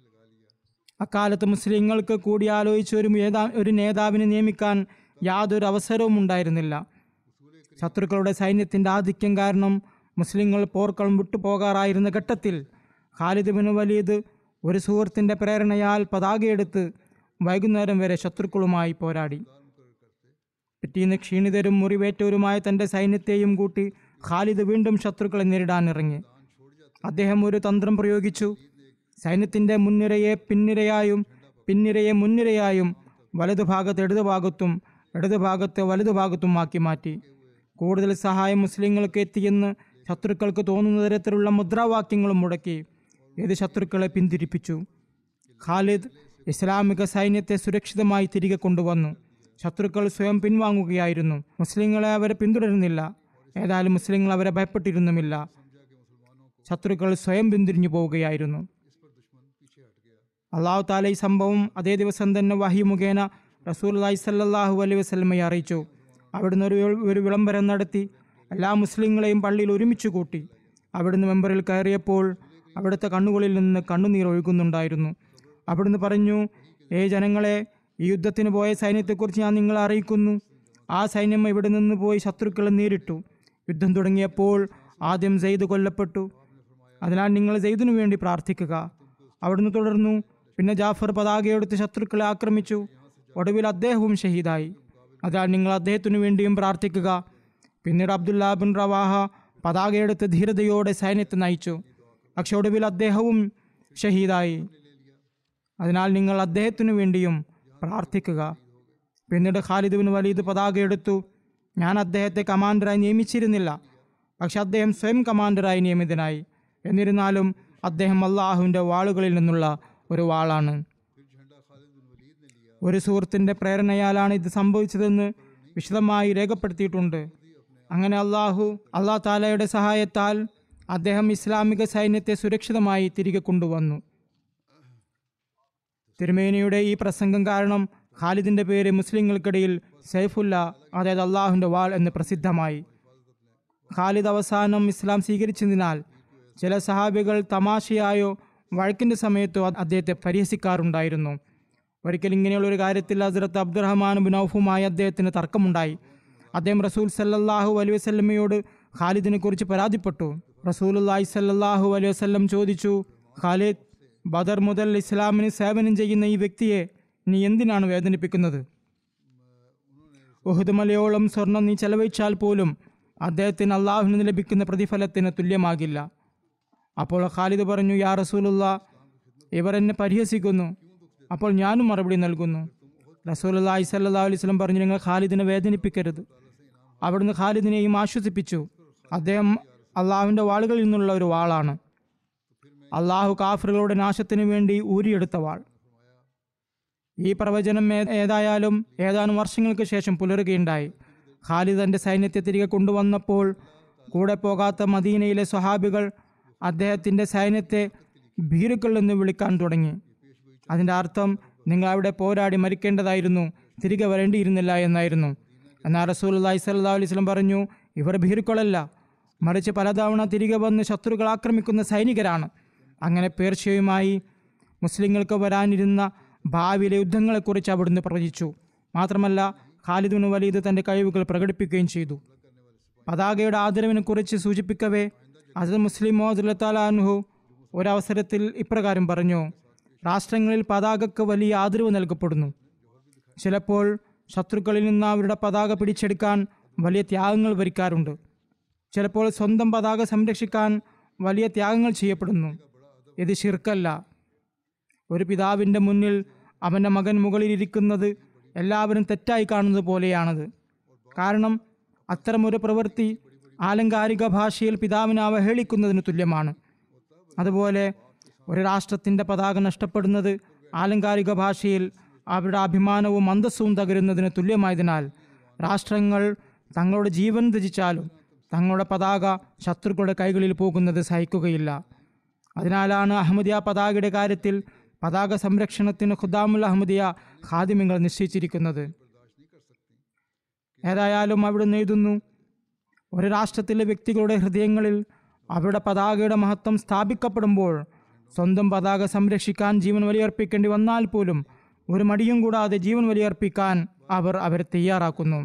അക്കാലത്ത് മുസ്ലിങ്ങൾക്ക് കൂടിയാലോചിച്ച് ഒരു നേതാ ഒരു നേതാവിനെ നിയമിക്കാൻ യാതൊരു അവസരവും ഉണ്ടായിരുന്നില്ല ശത്രുക്കളുടെ സൈന്യത്തിൻ്റെ ആധിക്യം കാരണം മുസ്ലിങ്ങൾ പോർക്കളം വിട്ടുപോകാറായിരുന്ന ഘട്ടത്തിൽ ഖാലിദ് ബിൻ വലീദ് ഒരു സുഹൃത്തിൻ്റെ പ്രേരണയാൽ പതാകയെടുത്ത് വൈകുന്നേരം വരെ ശത്രുക്കളുമായി പോരാടി പിറ്റീന്ന് ക്ഷീണിതരും മുറിവേറ്റവരുമായ തൻ്റെ സൈന്യത്തെയും കൂട്ടി ഖാലിദ് വീണ്ടും ശത്രുക്കളെ നേരിടാൻ ഇറങ്ങി അദ്ദേഹം ഒരു തന്ത്രം പ്രയോഗിച്ചു സൈന്യത്തിൻ്റെ മുൻനിരയെ പിൻനിരയായും പിൻനിരയെ മുൻനിരയായും വലതുഭാഗത്ത് ഇടതുഭാഗത്തും ഇടതുഭാഗത്തെ വലതുഭാഗത്തും ആക്കി മാറ്റി കൂടുതൽ സഹായം മുസ്ലിങ്ങൾക്ക് എത്തിയെന്ന് ശത്രുക്കൾക്ക് തോന്നുന്ന തരത്തിലുള്ള മുദ്രാവാക്യങ്ങളും മുടക്കി ഇത് ശത്രുക്കളെ പിന്തിരിപ്പിച്ചു ഖാലിദ് ഇസ്ലാമിക സൈന്യത്തെ സുരക്ഷിതമായി തിരികെ കൊണ്ടുവന്നു ശത്രുക്കൾ സ്വയം പിൻവാങ്ങുകയായിരുന്നു മുസ്ലിങ്ങളെ അവരെ പിന്തുടരുന്നില്ല ഏതായാലും മുസ്ലിങ്ങൾ അവരെ ഭയപ്പെട്ടിരുന്നുമില്ല ശത്രുക്കൾ സ്വയം പിന്തിരിഞ്ഞു പോവുകയായിരുന്നു അള്ളാഹു താല ഈ സംഭവം അതേ ദിവസം തന്നെ വഹി മുഖേന റസൂൽ അലൈഹി സല്ലാഹു അലൈഹി വസ്ലമയെ അറിയിച്ചു അവിടുന്ന് ഒരു ഒരു വിളംബരം നടത്തി എല്ലാ മുസ്ലിങ്ങളെയും പള്ളിയിൽ ഒരുമിച്ച് കൂട്ടി അവിടുന്ന് മെമ്പറിൽ കയറിയപ്പോൾ അവിടുത്തെ കണ്ണുകളിൽ നിന്ന് കണ്ണുനീർ ഒഴുകുന്നുണ്ടായിരുന്നു അവിടുന്ന് പറഞ്ഞു ഏ ജനങ്ങളെ ഈ യുദ്ധത്തിന് പോയ സൈന്യത്തെക്കുറിച്ച് ഞാൻ നിങ്ങളെ അറിയിക്കുന്നു ആ സൈന്യം ഇവിടെ നിന്ന് പോയി ശത്രുക്കളെ നേരിട്ടു യുദ്ധം തുടങ്ങിയപ്പോൾ ആദ്യം സെയ്ദ് കൊല്ലപ്പെട്ടു അതിനാൽ നിങ്ങൾ സെയ്ദിനു വേണ്ടി പ്രാർത്ഥിക്കുക അവിടുന്ന് തുടർന്നു പിന്നെ ജാഫർ പതാകയെടുത്ത് ശത്രുക്കളെ ആക്രമിച്ചു ഒടുവിൽ അദ്ദേഹവും ഷഹീദായി അതിനാൽ നിങ്ങൾ അദ്ദേഹത്തിനു വേണ്ടിയും പ്രാർത്ഥിക്കുക പിന്നീട് അബ്ദുല്ല ബിൻ റവാഹ പതാകയെടുത്ത് ധീരതയോടെ സൈന്യത്തെ നയിച്ചു പക്ഷെ ഒടുവിൽ അദ്ദേഹവും ഷഹീദായി അതിനാൽ നിങ്ങൾ അദ്ദേഹത്തിനു വേണ്ടിയും പ്രാർത്ഥിക്കുക പിന്നീട് ഖാലിദ് ബിൻ വലീദ് പതാകയെടുത്തു ഞാൻ അദ്ദേഹത്തെ കമാൻഡറായി നിയമിച്ചിരുന്നില്ല പക്ഷെ അദ്ദേഹം സ്വയം കമാൻഡറായി നിയമിതനായി എന്നിരുന്നാലും അദ്ദേഹം അള്ളാഹുവിൻ്റെ വാളുകളിൽ നിന്നുള്ള ഒരു വാളാണ് ഒരു സുഹൃത്തിൻ്റെ പ്രേരണയാലാണ് ഇത് സംഭവിച്ചതെന്ന് വിശദമായി രേഖപ്പെടുത്തിയിട്ടുണ്ട് അങ്ങനെ അള്ളാഹു അള്ളാഹ് താലയുടെ സഹായത്താൽ അദ്ദേഹം ഇസ്ലാമിക സൈന്യത്തെ സുരക്ഷിതമായി തിരികെ കൊണ്ടുവന്നു തിരുമേനിയുടെ ഈ പ്രസംഗം കാരണം ഖാലിദിന്റെ പേര് മുസ്ലിങ്ങൾക്കിടയിൽ സൈഫുല്ല അതായത് അള്ളാഹുവിൻ്റെ വാൾ എന്ന് പ്രസിദ്ധമായി ഖാലിദ് അവസാനം ഇസ്ലാം സ്വീകരിച്ചതിനാൽ ചില സഹാബികൾ തമാശയായോ വഴക്കിൻ്റെ സമയത്തോ അദ്ദേഹത്തെ പരിഹസിക്കാറുണ്ടായിരുന്നു ഒരിക്കൽ ഇങ്ങനെയുള്ള ഒരു കാര്യത്തിൽ ഹസ്രത്ത് അബ്ദുറഹ്മാൻ ബിൻ ഔഫുമായി അദ്ദേഹത്തിന് തർക്കമുണ്ടായി അദ്ദേഹം റസൂൽ സല്ലല്ലാഹു അലൈഹി വസല്ലമയോട് ഖാലിദിനെ കുറിച്ച് പരാതിപ്പെട്ടു റസൂൽ അള്ളാഹി സല്ലല്ലാഹു അലൈഹി വസല്ലം ചോദിച്ചു ഖാലിദ് ബദർ മുതൽ ഇസ്ലാമിന് സേവനം ചെയ്യുന്ന ഈ വ്യക്തിയെ നീ എന്തിനാണ് വേദനിപ്പിക്കുന്നത് ഉഹുദ് മലയോളം സ്വർണം നീ ചെലവഴിച്ചാൽ പോലും അദ്ദേഹത്തിന് അള്ളാഹുവിൽ നിന്ന് ലഭിക്കുന്ന പ്രതിഫലത്തിന് തുല്യമാകില്ല അപ്പോൾ ഖാലിദ് പറഞ്ഞു യാ റസൂലുള്ള ഇവർ എന്നെ പരിഹസിക്കുന്നു അപ്പോൾ ഞാനും മറുപടി നൽകുന്നു റസൂലി സല്ലാ അലൈഹി സ്വലം പറഞ്ഞു നിങ്ങൾ ഖാലിദിനെ വേദനിപ്പിക്കരുത് അവിടുന്ന് ഖാലിദിനെയും ആശ്വസിപ്പിച്ചു അദ്ദേഹം അള്ളാഹുവിൻ്റെ വാളുകളിൽ നിന്നുള്ള ഒരു വാളാണ് അള്ളാഹു കാഫറുകളുടെ നാശത്തിനു വേണ്ടി ഊരിയെടുത്ത വാൾ ഈ പ്രവചനം ഏ- ഏതായാലും ഏതാനും വർഷങ്ങൾക്ക് ശേഷം പുലരുകയുണ്ടായി ഖാലിദ് തൻ്റെ സൈന്യത്തെ തിരികെ കൊണ്ടുവന്നപ്പോൾ കൂടെ പോകാത്ത മദീനയിലെ സ്വഹാബികൾ അദ്ദേഹത്തിൻ്റെ സൈന്യത്തെ ഭീരുക്കൾ എന്ന് വിളിക്കാൻ തുടങ്ങി അതിൻ്റെ അർത്ഥം നിങ്ങൾ അവിടെ പോരാടി മരിക്കേണ്ടതായിരുന്നു തിരികെ വരേണ്ടിയിരുന്നില്ല എന്നായിരുന്നു എന്നാൽ റസൂൽ അള്ളഹി സല്ലാ അലൈഹി സ്വലം പറഞ്ഞു ഇവർ ഭീരുക്കളല്ല മറിച്ച് പലതവണ തിരികെ വന്ന് ശത്രുക്കൾ ആക്രമിക്കുന്ന സൈനികരാണ് അങ്ങനെ പേർഷ്യയുമായി മുസ്ലിങ്ങൾക്ക് വരാനിരുന്ന ഭാവിയിലെ യുദ്ധങ്ങളെക്കുറിച്ച് അവിടുന്ന് പ്രവചിച്ചു മാത്രമല്ല ഖാലിദുന് വലീദ് തൻ്റെ കഴിവുകൾ പ്രകടിപ്പിക്കുകയും ചെയ്തു പതാകയുടെ ആദരവിനെക്കുറിച്ച് സൂചിപ്പിക്കവേ അസദ് മുസ്ലിം മോദുലത്താലാൻഹു ഒരവസരത്തിൽ ഇപ്രകാരം പറഞ്ഞു രാഷ്ട്രങ്ങളിൽ പതാകക്ക് വലിയ ആദരവ് നൽകപ്പെടുന്നു ചിലപ്പോൾ ശത്രുക്കളിൽ നിന്ന് അവരുടെ പതാക പിടിച്ചെടുക്കാൻ വലിയ ത്യാഗങ്ങൾ വരിക്കാറുണ്ട് ചിലപ്പോൾ സ്വന്തം പതാക സംരക്ഷിക്കാൻ വലിയ ത്യാഗങ്ങൾ ചെയ്യപ്പെടുന്നു ഇത് ശിർക്കല്ല ഒരു പിതാവിൻ്റെ മുന്നിൽ അവൻ്റെ മകൻ മുകളിലിരിക്കുന്നത് എല്ലാവരും തെറ്റായി കാണുന്നത് പോലെയാണത് കാരണം അത്തരമൊരു പ്രവൃത്തി ആലങ്കാരിക ഭാഷയിൽ പിതാവിനെ അവഹേളിക്കുന്നതിന് തുല്യമാണ് അതുപോലെ ഒരു രാഷ്ട്രത്തിൻ്റെ പതാക നഷ്ടപ്പെടുന്നത് ആലങ്കാരിക ഭാഷയിൽ അവരുടെ അഭിമാനവും അന്തസ്സവും തകരുന്നതിന് തുല്യമായതിനാൽ രാഷ്ട്രങ്ങൾ തങ്ങളുടെ ജീവൻ ത്യജിച്ചാലും തങ്ങളുടെ പതാക ശത്രുക്കളുടെ കൈകളിൽ പോകുന്നത് സഹിക്കുകയില്ല അതിനാലാണ് അഹമ്മദിയ പതാകയുടെ കാര്യത്തിൽ പതാക സംരക്ഷണത്തിന് ഖുദാമുൽ അഹമ്മദിയ ഖാദിമ്യങ്ങൾ നിശ്ചയിച്ചിരിക്കുന്നത് ഏതായാലും അവിടുന്ന് എഴുതുന്നു ഒരു രാഷ്ട്രത്തിലെ വ്യക്തികളുടെ ഹൃദയങ്ങളിൽ അവരുടെ പതാകയുടെ മഹത്വം സ്ഥാപിക്കപ്പെടുമ്പോൾ സ്വന്തം പതാക സംരക്ഷിക്കാൻ ജീവൻ വലിയർപ്പിക്കേണ്ടി വന്നാൽ പോലും ഒരു മടിയും കൂടാതെ ജീവൻ വലിയർപ്പിക്കാൻ അവർ അവരെ തയ്യാറാക്കുന്നു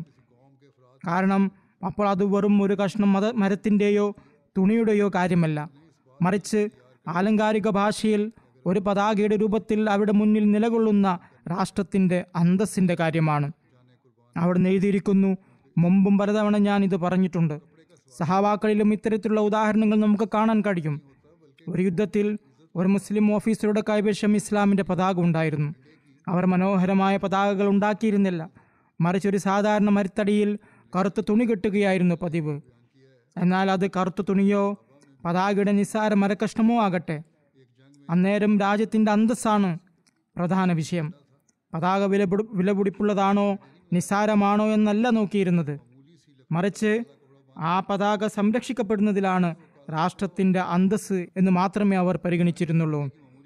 കാരണം അപ്പോൾ അത് വെറും ഒരു കഷ്ണം മത മരത്തിൻ്റെയോ തുണിയുടെയോ കാര്യമല്ല മറിച്ച് ആലങ്കാരിക ഭാഷയിൽ ഒരു പതാകയുടെ രൂപത്തിൽ അവിടെ മുന്നിൽ നിലകൊള്ളുന്ന രാഷ്ട്രത്തിൻ്റെ അന്തസ്സിൻ്റെ കാര്യമാണ് അവിടുന്ന് എഴുതിയിരിക്കുന്നു മുമ്പും പലതവണ ഞാൻ ഇത് പറഞ്ഞിട്ടുണ്ട് സഹാവാക്കളിലും ഇത്തരത്തിലുള്ള ഉദാഹരണങ്ങൾ നമുക്ക് കാണാൻ കഴിയും ഒരു യുദ്ധത്തിൽ ഒരു മുസ്ലിം ഓഫീസറുടെ കൈവശം ഇസ്ലാമിൻ്റെ പതാക ഉണ്ടായിരുന്നു അവർ മനോഹരമായ പതാകകൾ ഉണ്ടാക്കിയിരുന്നില്ല മറിച്ച് ഒരു സാധാരണ മരുത്തടിയിൽ കറുത്ത തുണി കെട്ടുകയായിരുന്നു പതിവ് എന്നാൽ അത് കറുത്ത തുണിയോ പതാകയുടെ നിസ്സാര മരക്കഷ്ണമോ ആകട്ടെ അന്നേരം രാജ്യത്തിൻ്റെ അന്തസ്സാണ് പ്രധാന വിഷയം പതാക വിലപിടി വിലപിടിപ്പുള്ളതാണോ നിസ്സാരമാണോ എന്നല്ല നോക്കിയിരുന്നത് മറിച്ച് ആ പതാക സംരക്ഷിക്കപ്പെടുന്നതിലാണ് രാഷ്ട്രത്തിൻ്റെ അന്തസ്സ് എന്ന് മാത്രമേ അവർ പരിഗണിച്ചിരുന്നുള്ളൂ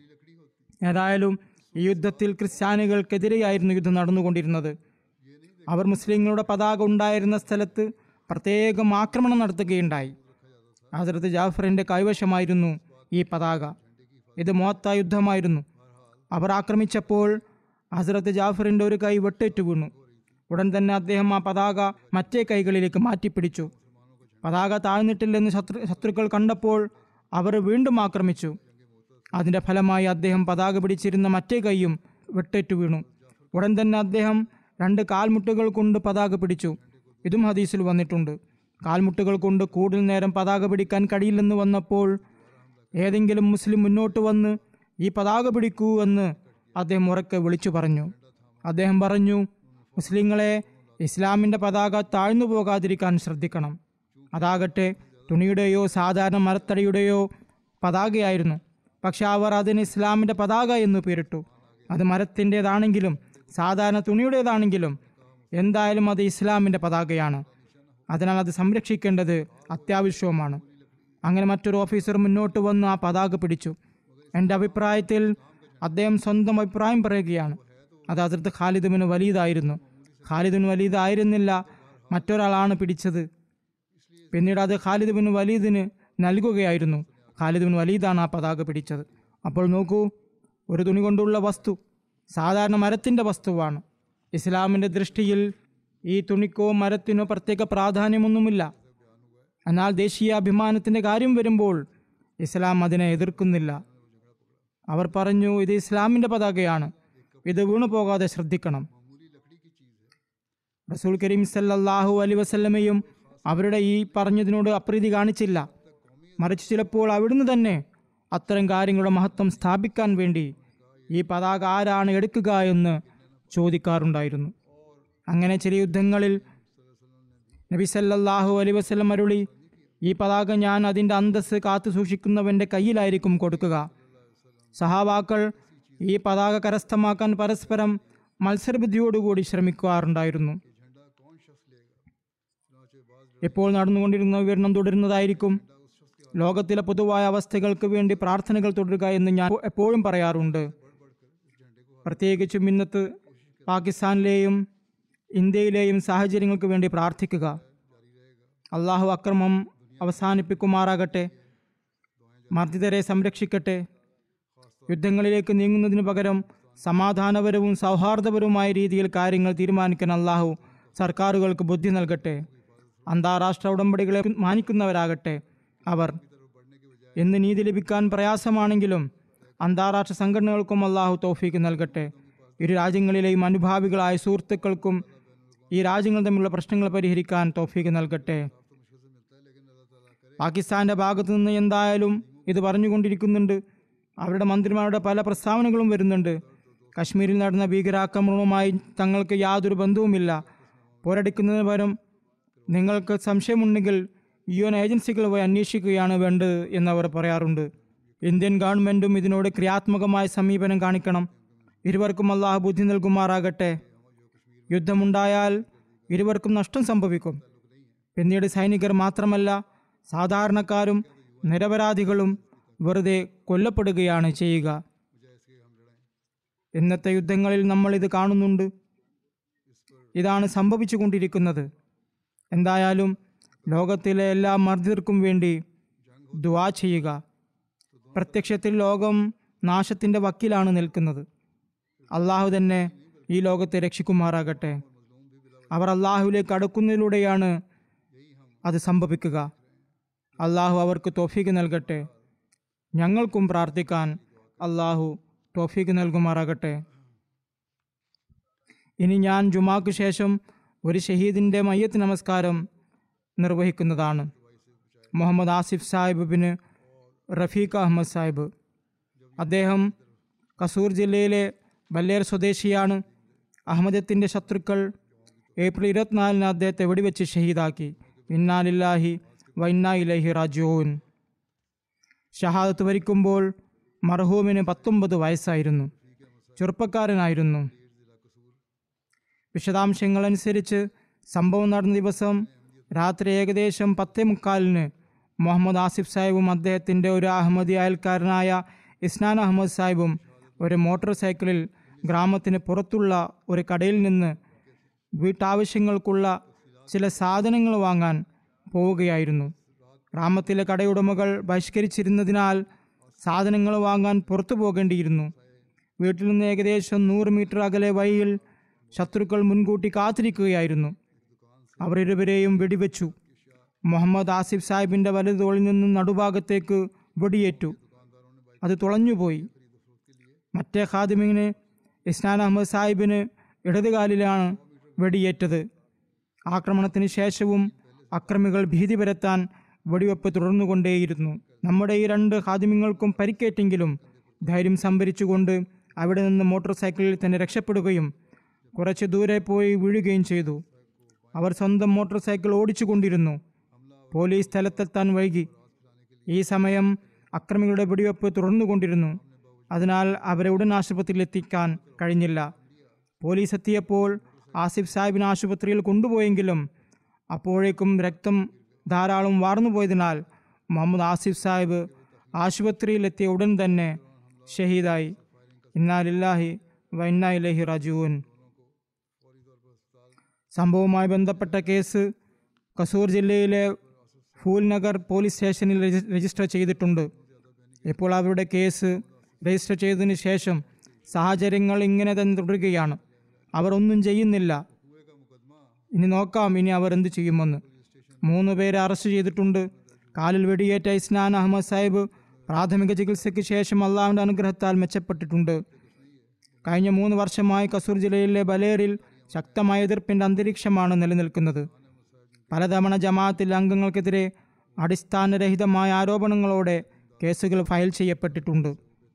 ഏതായാലും ഈ യുദ്ധത്തിൽ ക്രിസ്ത്യാനികൾക്കെതിരെയായിരുന്നു യുദ്ധം നടന്നുകൊണ്ടിരുന്നത് അവർ മുസ്ലിങ്ങളുടെ പതാക ഉണ്ടായിരുന്ന സ്ഥലത്ത് പ്രത്യേകം ആക്രമണം നടത്തുകയുണ്ടായി ഹസരത്ത് ജാഫറിൻ്റെ കൈവശമായിരുന്നു ഈ പതാക ഇത് മോത്ത യുദ്ധമായിരുന്നു അവർ ആക്രമിച്ചപ്പോൾ ഹസരത്ത് ജാഫറിൻ്റെ ഒരു കൈ വെട്ടേറ്റു വീണു ഉടൻ തന്നെ അദ്ദേഹം ആ പതാക മറ്റേ കൈകളിലേക്ക് മാറ്റിപ്പിടിച്ചു പതാക താഴ്ന്നിട്ടില്ലെന്ന് ശത്രു ശത്രുക്കൾ കണ്ടപ്പോൾ അവർ വീണ്ടും ആക്രമിച്ചു അതിൻ്റെ ഫലമായി അദ്ദേഹം പതാക പിടിച്ചിരുന്ന മറ്റേ കൈയും വെട്ടേറ്റു വീണു ഉടൻ തന്നെ അദ്ദേഹം രണ്ട് കാൽമുട്ടുകൾ കൊണ്ട് പതാക പിടിച്ചു ഇതും ഹദീസിൽ വന്നിട്ടുണ്ട് കാൽമുട്ടുകൾ കൊണ്ട് കൂടുതൽ നേരം പതാക പിടിക്കാൻ കഴിയില്ലെന്ന് വന്നപ്പോൾ ഏതെങ്കിലും മുസ്ലിം മുന്നോട്ട് വന്ന് ഈ പതാക പിടിക്കൂ എന്ന് അദ്ദേഹം ഉറക്കെ വിളിച്ചു പറഞ്ഞു അദ്ദേഹം പറഞ്ഞു മുസ്ലിങ്ങളെ ഇസ്ലാമിൻ്റെ പതാക താഴ്ന്നു പോകാതിരിക്കാൻ ശ്രദ്ധിക്കണം അതാകട്ടെ തുണിയുടെയോ സാധാരണ മരത്തടിയുടെയോ പതാകയായിരുന്നു പക്ഷെ അവർ അതിന് ഇസ്ലാമിൻ്റെ പതാക എന്ന് പേരിട്ടു അത് മരത്തിൻ്റെതാണെങ്കിലും സാധാരണ തുണിയുടേതാണെങ്കിലും എന്തായാലും അത് ഇസ്ലാമിൻ്റെ പതാകയാണ് അതിനാൽ അത് സംരക്ഷിക്കേണ്ടത് അത്യാവശ്യവുമാണ് അങ്ങനെ മറ്റൊരു ഓഫീസർ മുന്നോട്ട് വന്ന് ആ പതാക പിടിച്ചു എൻ്റെ അഭിപ്രായത്തിൽ അദ്ദേഹം സ്വന്തം അഭിപ്രായം പറയുകയാണ് അത് അതിർത്ത് ഖാലിദുബിന് വലീദായിരുന്നു ഖാലിദുബിന് വലീദായിരുന്നില്ല മറ്റൊരാളാണ് പിടിച്ചത് പിന്നീട് അത് ഖാലിദ് ബിൻ വലീദിന് നൽകുകയായിരുന്നു ഖാലിദ് ബിൻ വലീദാണ് ആ പതാക പിടിച്ചത് അപ്പോൾ നോക്കൂ ഒരു തുണി കൊണ്ടുള്ള വസ്തു സാധാരണ മരത്തിൻ്റെ വസ്തുവാണ് ഇസ്ലാമിൻ്റെ ദൃഷ്ടിയിൽ ഈ തുണിക്കോ മരത്തിനോ പ്രത്യേക പ്രാധാന്യമൊന്നുമില്ല എന്നാൽ ദേശീയ അഭിമാനത്തിൻ്റെ കാര്യം വരുമ്പോൾ ഇസ്ലാം അതിനെ എതിർക്കുന്നില്ല അവർ പറഞ്ഞു ഇത് ഇസ്ലാമിൻ്റെ പതാകയാണ് ഇത് വീണു പോകാതെ ശ്രദ്ധിക്കണം റസൂൽ കരീം സല്ലല്ലാഹു അലൈ വസല്ലമയും അവരുടെ ഈ പറഞ്ഞതിനോട് അപ്രീതി കാണിച്ചില്ല മറിച്ച് ചിലപ്പോൾ അവിടുന്ന് തന്നെ അത്തരം കാര്യങ്ങളുടെ മഹത്വം സ്ഥാപിക്കാൻ വേണ്ടി ഈ പതാക ആരാണ് എടുക്കുക എന്ന് ചോദിക്കാറുണ്ടായിരുന്നു അങ്ങനെ ചില യുദ്ധങ്ങളിൽ നബി സല്ലല്ലാഹു അലൈ വസല്ലം അരുളി ഈ പതാക ഞാൻ അതിൻ്റെ അന്തസ് കാത്തു സൂക്ഷിക്കുന്നവൻ്റെ കയ്യിലായിരിക്കും കൊടുക്കുക സഹാബാക്കൾ ഈ പതാക കരസ്ഥമാക്കാൻ പരസ്പരം മത്സരബുദ്ധിയോടുകൂടി ശ്രമിക്കാറുണ്ടായിരുന്നു ഇപ്പോൾ നടന്നുകൊണ്ടിരുന്ന വിവരണം തുടരുന്നതായിരിക്കും ലോകത്തിലെ പൊതുവായ അവസ്ഥകൾക്ക് വേണ്ടി പ്രാർത്ഥനകൾ തുടരുക എന്ന് ഞാൻ എപ്പോഴും പറയാറുണ്ട് പ്രത്യേകിച്ചും ഇന്നത്ത് പാകിസ്ഥാനിലെയും ഇന്ത്യയിലെയും സാഹചര്യങ്ങൾക്ക് വേണ്ടി പ്രാർത്ഥിക്കുക അള്ളാഹു അക്രമം അവസാനിപ്പിക്കുമാറാകട്ടെ മർദ്ദിതരെ സംരക്ഷിക്കട്ടെ യുദ്ധങ്ങളിലേക്ക് നീങ്ങുന്നതിനു പകരം സമാധാനപരവും സൗഹാർദ്ദപരവുമായ രീതിയിൽ കാര്യങ്ങൾ തീരുമാനിക്കാൻ അള്ളാഹു സർക്കാരുകൾക്ക് ബുദ്ധി നൽകട്ടെ അന്താരാഷ്ട്ര ഉടമ്പടികളെ മാനിക്കുന്നവരാകട്ടെ അവർ എന്ന് നീതി ലഭിക്കാൻ പ്രയാസമാണെങ്കിലും അന്താരാഷ്ട്ര സംഘടനകൾക്കും അള്ളാഹു തൗഫീക്ക് നൽകട്ടെ ഇരു രാജ്യങ്ങളിലെയും അനുഭാവികളായ സുഹൃത്തുക്കൾക്കും ഈ രാജ്യങ്ങൾ തമ്മിലുള്ള പ്രശ്നങ്ങൾ പരിഹരിക്കാൻ തൗഫീക്ക് നൽകട്ടെ പാകിസ്ഥാന്റെ ഭാഗത്തു നിന്ന് എന്തായാലും ഇത് പറഞ്ഞുകൊണ്ടിരിക്കുന്നുണ്ട് അവരുടെ മന്ത്രിമാരുടെ പല പ്രസ്താവനകളും വരുന്നുണ്ട് കശ്മീരിൽ നടന്ന ഭീകരാക്രമണവുമായി തങ്ങൾക്ക് യാതൊരു ബന്ധവുമില്ല പോരടിക്കുന്നതിന് പകരം നിങ്ങൾക്ക് സംശയമുണ്ടെങ്കിൽ യു എൻ ഏജൻസികൾ പോയി അന്വേഷിക്കുകയാണ് വേണ്ടത് എന്നവർ പറയാറുണ്ട് ഇന്ത്യൻ ഗവൺമെൻറ്റും ഇതിനോട് ക്രിയാത്മകമായ സമീപനം കാണിക്കണം ഇരുവർക്കും അള്ളാഹു ബുദ്ധി നൽകുമാറാകട്ടെ യുദ്ധമുണ്ടായാൽ ഇരുവർക്കും നഷ്ടം സംഭവിക്കും പിന്നീട് സൈനികർ മാത്രമല്ല സാധാരണക്കാരും നിരപരാധികളും വെറുതെ കൊല്ലപ്പെടുകയാണ് ചെയ്യുക ഇന്നത്തെ യുദ്ധങ്ങളിൽ നമ്മൾ ഇത് കാണുന്നുണ്ട് ഇതാണ് സംഭവിച്ചു കൊണ്ടിരിക്കുന്നത് എന്തായാലും ലോകത്തിലെ എല്ലാ മർദ്ദിതർക്കും വേണ്ടി ദുവാ ചെയ്യുക പ്രത്യക്ഷത്തിൽ ലോകം നാശത്തിൻ്റെ വക്കിലാണ് നിൽക്കുന്നത് അള്ളാഹു തന്നെ ഈ ലോകത്തെ രക്ഷിക്കുമാറാകട്ടെ അവർ അള്ളാഹുവിലേക്ക് അടുക്കുന്നതിലൂടെയാണ് അത് സംഭവിക്കുക അള്ളാഹു അവർക്ക് തോഫീക്ക് നൽകട്ടെ ഞങ്ങൾക്കും പ്രാർത്ഥിക്കാൻ അള്ളാഹു തോഫീക്ക് നൽകുമാറാകട്ടെ ഇനി ഞാൻ ജുമാക്ക് ശേഷം ഒരു ഷഹീദിൻ്റെ മയ്യത്ത് നമസ്കാരം നിർവഹിക്കുന്നതാണ് മുഹമ്മദ് ആസിഫ് സാഹിബ് ബിന് റഫീഖ് അഹമ്മദ് സാഹിബ് അദ്ദേഹം കസൂർ ജില്ലയിലെ ബല്ലേർ സ്വദേശിയാണ് അഹമ്മദത്തിൻ്റെ ശത്രുക്കൾ ഏപ്രിൽ ഇരുപത്തിനാലിന് അദ്ദേഹത്തെ വെടിവെച്ച് ഷഹീദാക്കി ഇന്നാലില്ലാഹി വൈന്നാ ഇലഹി റാജുവിൻ ഷഹാദത്ത് വരിക്കുമ്പോൾ മർഹൂമിന് പത്തൊമ്പത് വയസ്സായിരുന്നു ചെറുപ്പക്കാരനായിരുന്നു വിശദാംശങ്ങളനുസരിച്ച് സംഭവം നടന്ന ദിവസം രാത്രി ഏകദേശം പത്തേ മുക്കാലിന് മുഹമ്മദ് ആസിഫ് സാഹിബും അദ്ദേഹത്തിൻ്റെ ഒരു അഹമ്മദി അയൽക്കാരനായ ഇസ്നാൻ അഹമ്മദ് സാഹിബും ഒരു മോട്ടോർ സൈക്കിളിൽ ഗ്രാമത്തിന് പുറത്തുള്ള ഒരു കടയിൽ നിന്ന് വീട്ടാവശ്യങ്ങൾക്കുള്ള ചില സാധനങ്ങൾ വാങ്ങാൻ പോവുകയായിരുന്നു ഗ്രാമത്തിലെ കടയുടമകൾ ബഹിഷ്കരിച്ചിരുന്നതിനാൽ സാധനങ്ങൾ വാങ്ങാൻ പുറത്തു പോകേണ്ടിയിരുന്നു വീട്ടിൽ നിന്ന് ഏകദേശം നൂറ് മീറ്റർ അകലെ വഴിയിൽ ശത്രുക്കൾ മുൻകൂട്ടി കാത്തിരിക്കുകയായിരുന്നു അവർ ഇരുവരെയും വെടിവെച്ചു മുഹമ്മദ് ആസിഫ് സാഹിബിൻ്റെ വലതു തോളിൽ നിന്നും നടുഭാഗത്തേക്ക് വെടിയേറ്റു അത് തുളഞ്ഞുപോയി മറ്റേ ഖാദിമിന് ഇസ്നാൻ അഹമ്മദ് സാഹിബിന് ഇടതുകാലിലാണ് വെടിയേറ്റത് ആക്രമണത്തിന് ശേഷവും അക്രമികൾ ഭീതി പരത്താൻ വെടിവെപ്പ് തുടർന്നുകൊണ്ടേയിരുന്നു നമ്മുടെ ഈ രണ്ട് ഖാദിമ്യങ്ങൾക്കും പരിക്കേറ്റെങ്കിലും ധൈര്യം സംഭരിച്ചുകൊണ്ട് അവിടെ നിന്ന് മോട്ടോർ സൈക്കിളിൽ തന്നെ രക്ഷപ്പെടുകയും കുറച്ച് ദൂരെ പോയി വീഴുകയും ചെയ്തു അവർ സ്വന്തം മോട്ടോർ സൈക്കിൾ ഓടിച്ചുകൊണ്ടിരുന്നു പോലീസ് സ്ഥലത്തെത്താൻ വൈകി ഈ സമയം അക്രമികളുടെ വെടിവെപ്പ് തുടർന്നുകൊണ്ടിരുന്നു അതിനാൽ അവരെ ഉടൻ ആശുപത്രിയിൽ എത്തിക്കാൻ കഴിഞ്ഞില്ല പോലീസ് എത്തിയപ്പോൾ ആസിഫ് സാഹിബിനെ ആശുപത്രിയിൽ കൊണ്ടുപോയെങ്കിലും അപ്പോഴേക്കും രക്തം ധാരാളം വാർന്നുപോയതിനാൽ മുഹമ്മദ് ആസിഫ് സാഹിബ് ആശുപത്രിയിലെത്തിയ ഉടൻ തന്നെ ഷഹീദായി ഇന്നാലില്ലാഹി വൈന്നാ ഇലഹി റജുവൻ സംഭവവുമായി ബന്ധപ്പെട്ട കേസ് കസൂർ ജില്ലയിലെ ഫൂൽനഗർ പോലീസ് സ്റ്റേഷനിൽ രജി- രജിസ്റ്റർ ചെയ്തിട്ടുണ്ട് ഇപ്പോൾ അവരുടെ കേസ് രജിസ്റ്റർ ചെയ്തതിന് ശേഷം സാഹചര്യങ്ങൾ ഇങ്ങനെ തന്നെ തുടരുകയാണ് അവർ ഒന്നും ചെയ്യുന്നില്ല ഇനി നോക്കാം ഇനി അവർ എന്ത് ചെയ്യുമെന്ന് മൂന്ന് പേരെ അറസ്റ്റ് ചെയ്തിട്ടുണ്ട് കാലിൽ വെടിയേറ്റ ഇസ്നാൻ അഹമ്മദ് സാഹിബ് പ്രാഥമിക ചികിത്സയ്ക്ക് ശേഷം അള്ളാഹുവിൻ്റെ അനുഗ്രഹത്താൽ മെച്ചപ്പെട്ടിട്ടുണ്ട് കഴിഞ്ഞ മൂന്ന് വർഷമായി കസൂർ ജില്ലയിലെ ബലേറിൽ ശക്തമായ എതിർപ്പിൻ്റെ അന്തരീക്ഷമാണ് നിലനിൽക്കുന്നത് പലതവണ ജമാഅത്തിൽ അംഗങ്ങൾക്കെതിരെ അടിസ്ഥാനരഹിതമായ ആരോപണങ്ങളോടെ കേസുകൾ ഫയൽ ചെയ്യപ്പെട്ടിട്ടുണ്ട്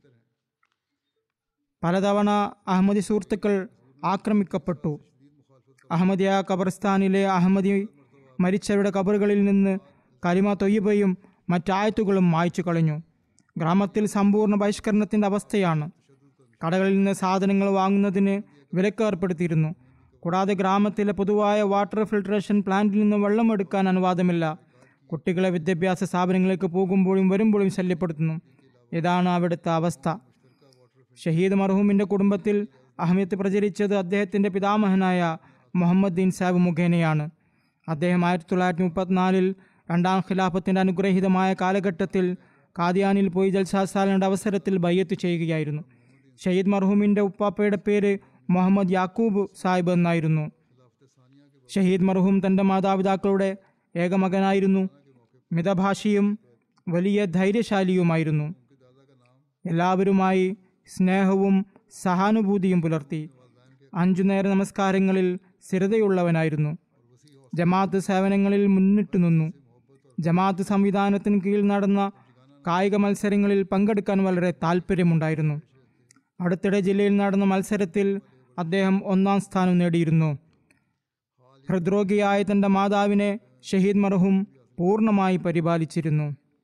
പലതവണ അഹമ്മദി സുഹൃത്തുക്കൾ ആക്രമിക്കപ്പെട്ടു അഹമ്മദിയ ഖബർസ്ഥാനിലെ അഹമ്മദി മരിച്ചവരുടെ കബറുകളിൽ നിന്ന് കലിമ തൊയ്യബയും മറ്റായത്തുകളും മായ്ച്ചു കളഞ്ഞു ഗ്രാമത്തിൽ സമ്പൂർണ്ണ ബഹിഷ്കരണത്തിൻ്റെ അവസ്ഥയാണ് കടകളിൽ നിന്ന് സാധനങ്ങൾ വാങ്ങുന്നതിന് വിലക്ക് ഏർപ്പെടുത്തിയിരുന്നു കൂടാതെ ഗ്രാമത്തിലെ പൊതുവായ വാട്ടർ ഫിൽട്രേഷൻ പ്ലാന്റിൽ നിന്ന് വെള്ളമെടുക്കാൻ അനുവാദമില്ല കുട്ടികളെ വിദ്യാഭ്യാസ സ്ഥാപനങ്ങളിലേക്ക് പോകുമ്പോഴും വരുമ്പോഴും ശല്യപ്പെടുത്തുന്നു ഇതാണ് അവിടുത്തെ അവസ്ഥ ഷഹീദ് മർഹൂമിൻ്റെ കുടുംബത്തിൽ അഹമ്മദ് പ്രചരിച്ചത് അദ്ദേഹത്തിൻ്റെ പിതാമഹനായ മുഹമ്മദ് ദീൻ സാബ് മുഖേനയാണ് അദ്ദേഹം ആയിരത്തി തൊള്ളായിരത്തി മുപ്പത്തിനാലിൽ രണ്ടാം ഖിലാഫത്തിൻ്റെ അനുഗ്രഹീതമായ കാലഘട്ടത്തിൽ കാദിയാനിൽ പോയി ജൽസാസാലിൻ്റെ അവസരത്തിൽ ബയ്യത്ത് ചെയ്യുകയായിരുന്നു ഷഹീദ് മർഹൂമിൻ്റെ ഉപ്പാപ്പയുടെ പേര് മുഹമ്മദ് യാക്കൂബ് സാഹിബ് എന്നായിരുന്നു ഷഹീദ് മർഹൂം തൻ്റെ മാതാപിതാക്കളുടെ ഏകമകനായിരുന്നു മിതഭാഷിയും വലിയ ധൈര്യശാലിയുമായിരുന്നു എല്ലാവരുമായി സ്നേഹവും സഹാനുഭൂതിയും പുലർത്തി അഞ്ചു നേര നമസ്കാരങ്ങളിൽ സ്ഥിരതയുള്ളവനായിരുന്നു ജമാഅത്ത് സേവനങ്ങളിൽ മുന്നിട്ട് നിന്നു ജമാഅത്ത് സംവിധാനത്തിന് കീഴിൽ നടന്ന കായിക മത്സരങ്ങളിൽ പങ്കെടുക്കാൻ വളരെ താല്പര്യമുണ്ടായിരുന്നു അടുത്തിടെ ജില്ലയിൽ നടന്ന മത്സരത്തിൽ അദ്ദേഹം ഒന്നാം സ്ഥാനം നേടിയിരുന്നു ഹൃദ്രോഗിയായ തൻ്റെ മാതാവിനെ ഷഹീദ് മർഹൂം പൂർണ്ണമായി പരിപാലിച്ചിരുന്നു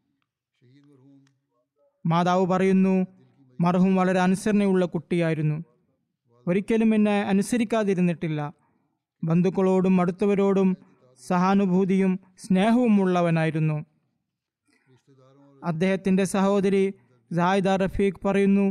മാതാവ് പറയുന്നു മർഹൂം വളരെ അനുസരണയുള്ള കുട്ടിയായിരുന്നു ഒരിക്കലും എന്നെ അനുസരിക്കാതിരുന്നിട്ടില്ല ബന്ധുക്കളോടും അടുത്തവരോടും സഹാനുഭൂതിയും സ്നേഹവും ഉള്ളവനായിരുന്നു അദ്ദേഹത്തിൻ്റെ സഹോദരി സായിദ റഫീഖ് പറയുന്നു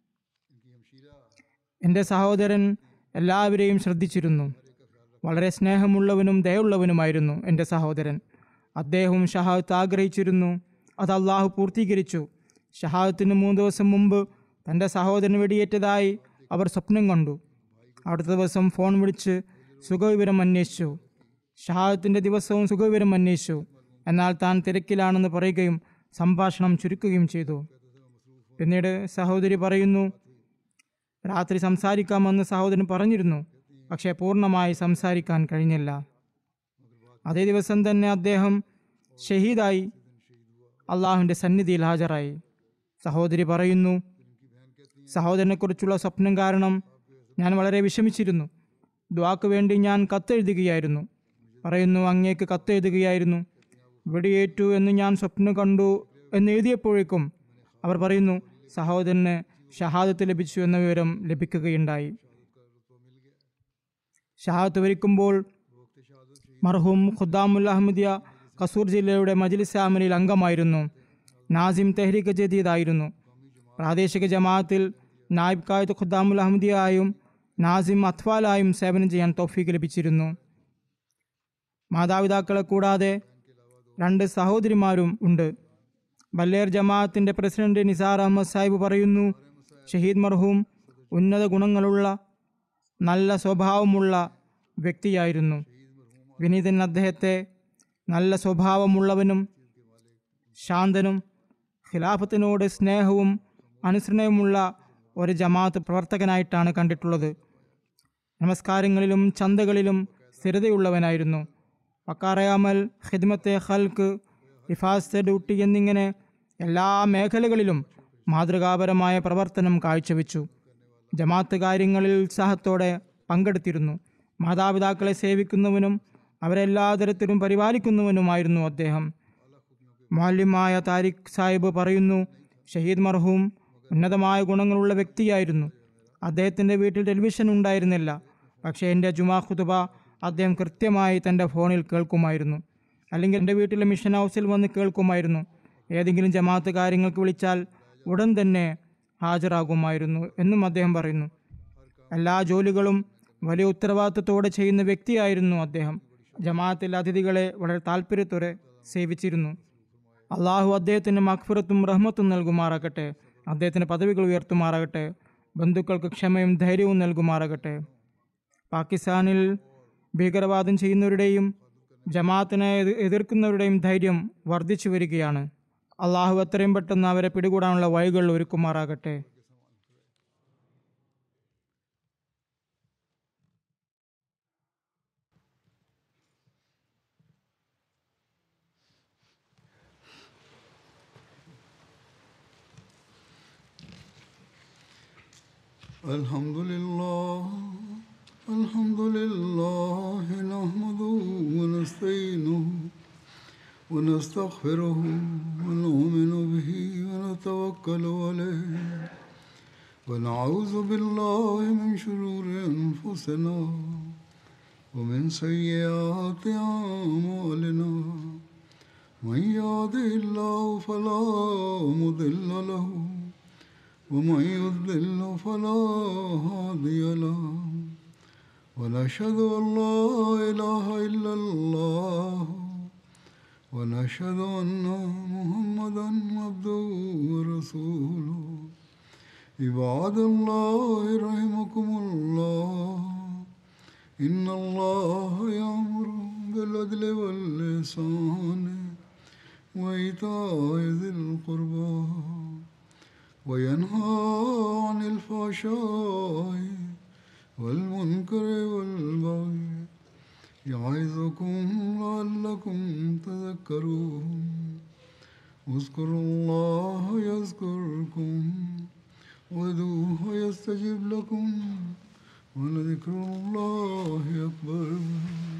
എൻ്റെ സഹോദരൻ എല്ലാവരെയും ശ്രദ്ധിച്ചിരുന്നു വളരെ സ്നേഹമുള്ളവനും ദയുള്ളവനുമായിരുന്നു എൻ്റെ സഹോദരൻ അദ്ദേഹവും ഷഹാദത്ത് ആഗ്രഹിച്ചിരുന്നു അത് അള്ളാഹു പൂർത്തീകരിച്ചു ഷഹാദത്തിന് മൂന്ന് ദിവസം മുമ്പ് തൻ്റെ സഹോദരൻ വെടിയേറ്റതായി അവർ സ്വപ്നം കണ്ടു അടുത്ത ദിവസം ഫോൺ വിളിച്ച് സുഖവിവരം അന്വേഷിച്ചു ഷഹാദത്തിൻ്റെ ദിവസവും സുഖവിവരം അന്വേഷിച്ചു എന്നാൽ താൻ തിരക്കിലാണെന്ന് പറയുകയും സംഭാഷണം ചുരുക്കുകയും ചെയ്തു പിന്നീട് സഹോദരി പറയുന്നു രാത്രി സംസാരിക്കാമെന്ന് സഹോദരൻ പറഞ്ഞിരുന്നു പക്ഷേ പൂർണ്ണമായി സംസാരിക്കാൻ കഴിഞ്ഞില്ല അതേ ദിവസം തന്നെ അദ്ദേഹം ഷഹീദായി അള്ളാഹുവിൻ്റെ സന്നിധിയിൽ ഹാജരായി സഹോദരി പറയുന്നു സഹോദരനെക്കുറിച്ചുള്ള സ്വപ്നം കാരണം ഞാൻ വളരെ വിഷമിച്ചിരുന്നു ദ്വാക്ക് വേണ്ടി ഞാൻ കത്തെഴുതുകയായിരുന്നു പറയുന്നു അങ്ങേക്ക് കത്തെഴുതുകയായിരുന്നു വെടിയേറ്റു എന്ന് ഞാൻ സ്വപ്നം കണ്ടു എന്ന് എഴുതിയപ്പോഴേക്കും അവർ പറയുന്നു സഹോദരന് ഷഹാദത്ത് ലഭിച്ചു എന്ന വിവരം ലഭിക്കുകയുണ്ടായി ഷഹാദത്ത് വരിക്കുമ്പോൾ മർഹൂം ഖുദ്ദാമുൽ അഹമ്മദിയ കസൂർ ജില്ലയുടെ മജ്ലിസ് ആമനിൽ അംഗമായിരുന്നു നാസിം തെഹ്രീക്ക് ജദീദായിരുന്നു പ്രാദേശിക ജമാഅത്തിൽ നായിബ് കായത്ത് ഖുദ്ദാമുൽ അഹമ്മദിയായും നാസിം അത്വാലായും സേവനം ചെയ്യാൻ തോഫീക്ക് ലഭിച്ചിരുന്നു മാതാപിതാക്കളെ കൂടാതെ രണ്ട് സഹോദരിമാരും ഉണ്ട് ബല്ലേർ ജമാഅത്തിൻ്റെ പ്രസിഡന്റ് നിസാർ അഹമ്മദ് സാഹിബ് പറയുന്നു ഷഹീദ് മർഹൂം ഉന്നത ഗുണങ്ങളുള്ള നല്ല സ്വഭാവമുള്ള വ്യക്തിയായിരുന്നു വിനീതൻ അദ്ദേഹത്തെ നല്ല സ്വഭാവമുള്ളവനും ശാന്തനും ഖിലാഫത്തിനോട് സ്നേഹവും അനുസരണയുമുള്ള ഒരു ജമാഅത്ത് പ്രവർത്തകനായിട്ടാണ് കണ്ടിട്ടുള്ളത് നമസ്കാരങ്ങളിലും ചന്തകളിലും സ്ഥിരതയുള്ളവനായിരുന്നു വക്കാറയാമൽ ഖിദ്മത്തെ ഖൽക്ക് ഹിഫാസ്തെ ഡ്യൂട്ടി എന്നിങ്ങനെ എല്ലാ മേഖലകളിലും മാതൃകാപരമായ പ്രവർത്തനം കാഴ്ചവെച്ചു ജമാഅത്ത് കാര്യങ്ങളിൽ ഉത്സാഹത്തോടെ പങ്കെടുത്തിരുന്നു മാതാപിതാക്കളെ സേവിക്കുന്നവനും അവരെല്ലാ തരത്തിലും പരിപാലിക്കുന്നവനുമായിരുന്നു അദ്ദേഹം മാലിന്യമായ താരിഖ് സാഹിബ് പറയുന്നു ഷഹീദ് മർഹൂം ഉന്നതമായ ഗുണങ്ങളുള്ള വ്യക്തിയായിരുന്നു അദ്ദേഹത്തിൻ്റെ വീട്ടിൽ ടെലിവിഷൻ ഉണ്ടായിരുന്നില്ല പക്ഷേ എൻ്റെ ജുമാ ഖുതുബ അദ്ദേഹം കൃത്യമായി തൻ്റെ ഫോണിൽ കേൾക്കുമായിരുന്നു അല്ലെങ്കിൽ എൻ്റെ വീട്ടിലെ മിഷൻ ഹൗസിൽ വന്ന് കേൾക്കുമായിരുന്നു ഏതെങ്കിലും ജമാഅത്ത് കാര്യങ്ങൾക്ക് വിളിച്ചാൽ ഉടൻ തന്നെ ഹാജരാകുമായിരുന്നു എന്നും അദ്ദേഹം പറയുന്നു എല്ലാ ജോലികളും വലിയ ഉത്തരവാദിത്തത്തോടെ ചെയ്യുന്ന വ്യക്തിയായിരുന്നു അദ്ദേഹം ജമാഅത്തിൽ അതിഥികളെ വളരെ താല്പര്യത്തോടെ സേവിച്ചിരുന്നു അള്ളാഹു അദ്ദേഹത്തിന് മഖ്ഫിറത്തും റഹ്മത്തും നൽകുമാറാകട്ടെ അദ്ദേഹത്തിന് പദവികൾ ഉയർത്തുമാറാകട്ടെ ബന്ധുക്കൾക്ക് ക്ഷമയും ധൈര്യവും നൽകുമാറാകട്ടെ പാകിസ്ഥാനിൽ ഭീകരവാദം ചെയ്യുന്നവരുടെയും ജമാഅത്തിനെ എതി- എതിർക്കുന്നവരുടെയും ധൈര്യം വർദ്ധിച്ചു വരികയാണ് അള്ളാഹു എത്രയും പെട്ടെന്ന് അവരെ പിടികൂടാനുള്ള വഴികൾ ഒരുക്കുമാറാകട്ടെ الحمد لله الحمد لله نحمده ونستعينه ونستغفره ونؤمن به ونتوكل عليه ونعوذ بالله من شرور أنفسنا ومن سيئات أعمالنا من يهده الله فلا مضل له ومن يضلل فلا هادي له ونشهد أن لا إله إلا الله ونشهد أن محمدا عبده ورسوله عباد الله رحمكم الله إن الله يأمر بالعدل واللسان وإيتاء ذي القربى وينهى عن الفحشاء والمنكر والبغي يعظكم لعلكم تذكرون اذكروا الله يذكركم وادعوه يستجب لكم ولذكر الله أكبر